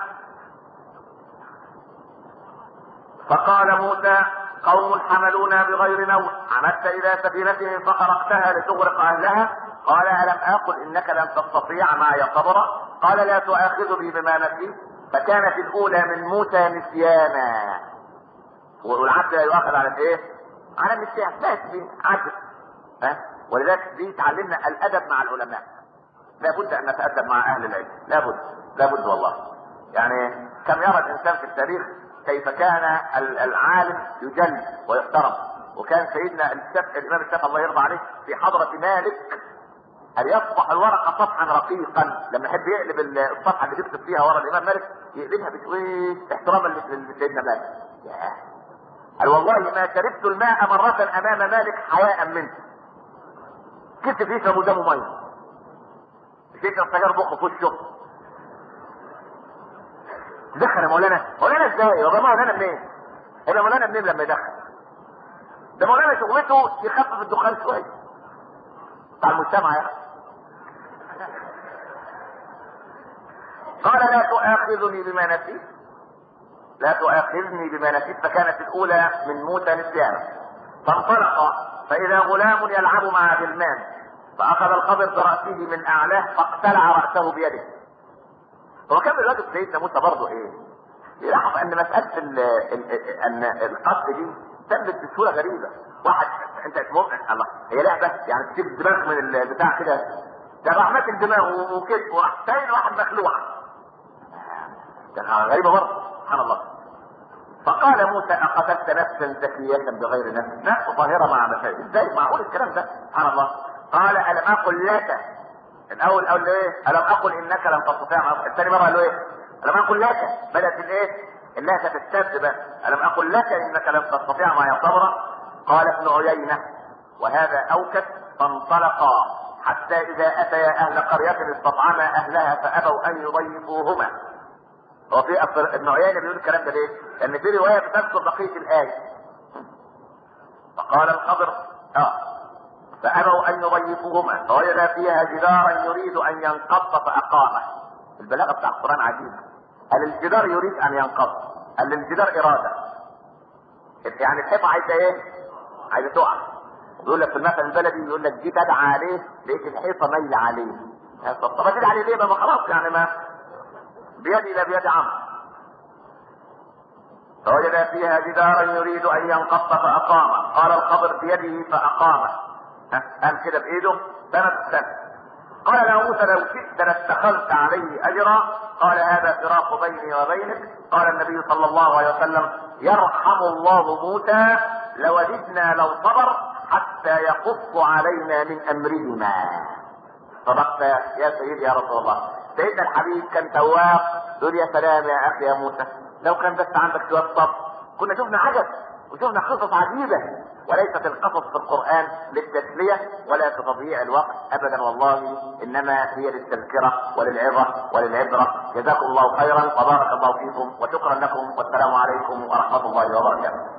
فقال موسى قوم حملونا بغير نوم عمدت الى سفينتهم فخرقتها لتغرق اهلها قال الم اقل انك لن تستطيع معي صبرا قال لا تؤاخذني بما نسيت فكانت الاولى من موسى نسيانا والعبد لا يؤاخذ على الايه؟ على النسيان بس عبد ها ولذلك دي تعلمنا الادب مع العلماء لابد ان نتادب مع اهل العلم لابد لابد والله يعني كم يرى الانسان في التاريخ كيف كان العالم يجل ويحترم وكان سيدنا الشافعي الامام الشافعي الله يرضى عليه في حضره مالك ان يصبح الورقه صفحا رقيقا لما يحب يقلب الصفحه اللي بيكتب فيها ورا الامام مالك يقلبها بشويش احتراما لسيدنا مالك قال والله ما شربت الماء مرة امام مالك حياء منه كنت فيه كان قدامه ميه شيخ السجار بخ في وشه دخل يا مولانا مولانا ازاي يا جماعه مولانا منين هنا مولانا منين لما يدخل ده مولانا شغلته يخفف الدخان شويه بتاع المجتمع يعني قال لا تؤاخذني بما نسيت لا تؤاخذني بما نسيت فكانت الاولى من موسى نسيانا فانطلق فاذا غلام يلعب مع غلمان فاخذ الخضر براسه من اعلاه فاقتلع راسه بيده هو كان الواجب سيدنا موسى برضه ايه؟ يلاحظ ان مساله ال ال ان القتل دي تمت بصوره غريبه واحد انت مؤمن الله هي لعبه يعني تسيب الدماغ من البتاع كده ده راح ماسك دماغه وكتف وراح تاني واحد مخلوع ده غريبه برضه سبحان الله فقال موسى اقتلت نفسا زكية بغير نفس نفس طاهرة مع مشاهد ازاي معقول الكلام ده سبحان الله قال الم اقل لك الاول قال له ايه الم اقل انك لن تستطيع الثاني مره قال له ايه الم اقل لك بدات الايه انها تستبد بقى الم اقل لك انك لن تستطيع معي صبرا قال ابن عيينه وهذا اوكت فانطلقا حتى اذا اتيا اهل قريه استطعما اهلها فابوا ان يضيفوهما هو في ابن عيينه بيقول الكلام ده ليه؟ لان في روايه بتذكر بقيه الايه فقال الخضر اه فابوا ان يضيفوهما فوجد فيها جدارا يريد ان ينقض فاقامه البلاغه بتاع القران عجيبه قال الجدار يريد ان ينقض قال الجدار اراده يعني الحيطه عايزه ايه؟ عايزه تقع يقول لك في المثل البلدي يقول لك دي تدعى عليه لقيت الحيطه مايله عليه طب ادعي عليه ليه ما خلاص يعني ما بيدي لا بيد عمرو فوجد فيها جدارا يريد ان ينقض فاقامه قال الخضر بيده فاقامه قام كده بايده سند السنه قال له موسى لو شئت لاتخذت عليه اجرا قال هذا فراق بيني وبينك قال النبي صلى الله عليه وسلم يرحم الله موسى لوددنا لو صبر حتى يقص علينا من امرهما صدقت يا سيدي يا رسول الله سيدنا الحبيب كان تواب يقول يا سلام يا اخي يا موسى لو كان بس عندك شويه صبر كنا شفنا عجب وشفنا قصص عجيبه وليست القصص في القران للتسليه ولا لتضييع الوقت ابدا والله انما هي للتذكره وللعظه وللعبره جزاكم الله خيرا وبارك الله فيكم وشكرا لكم والسلام عليكم ورحمه الله وبركاته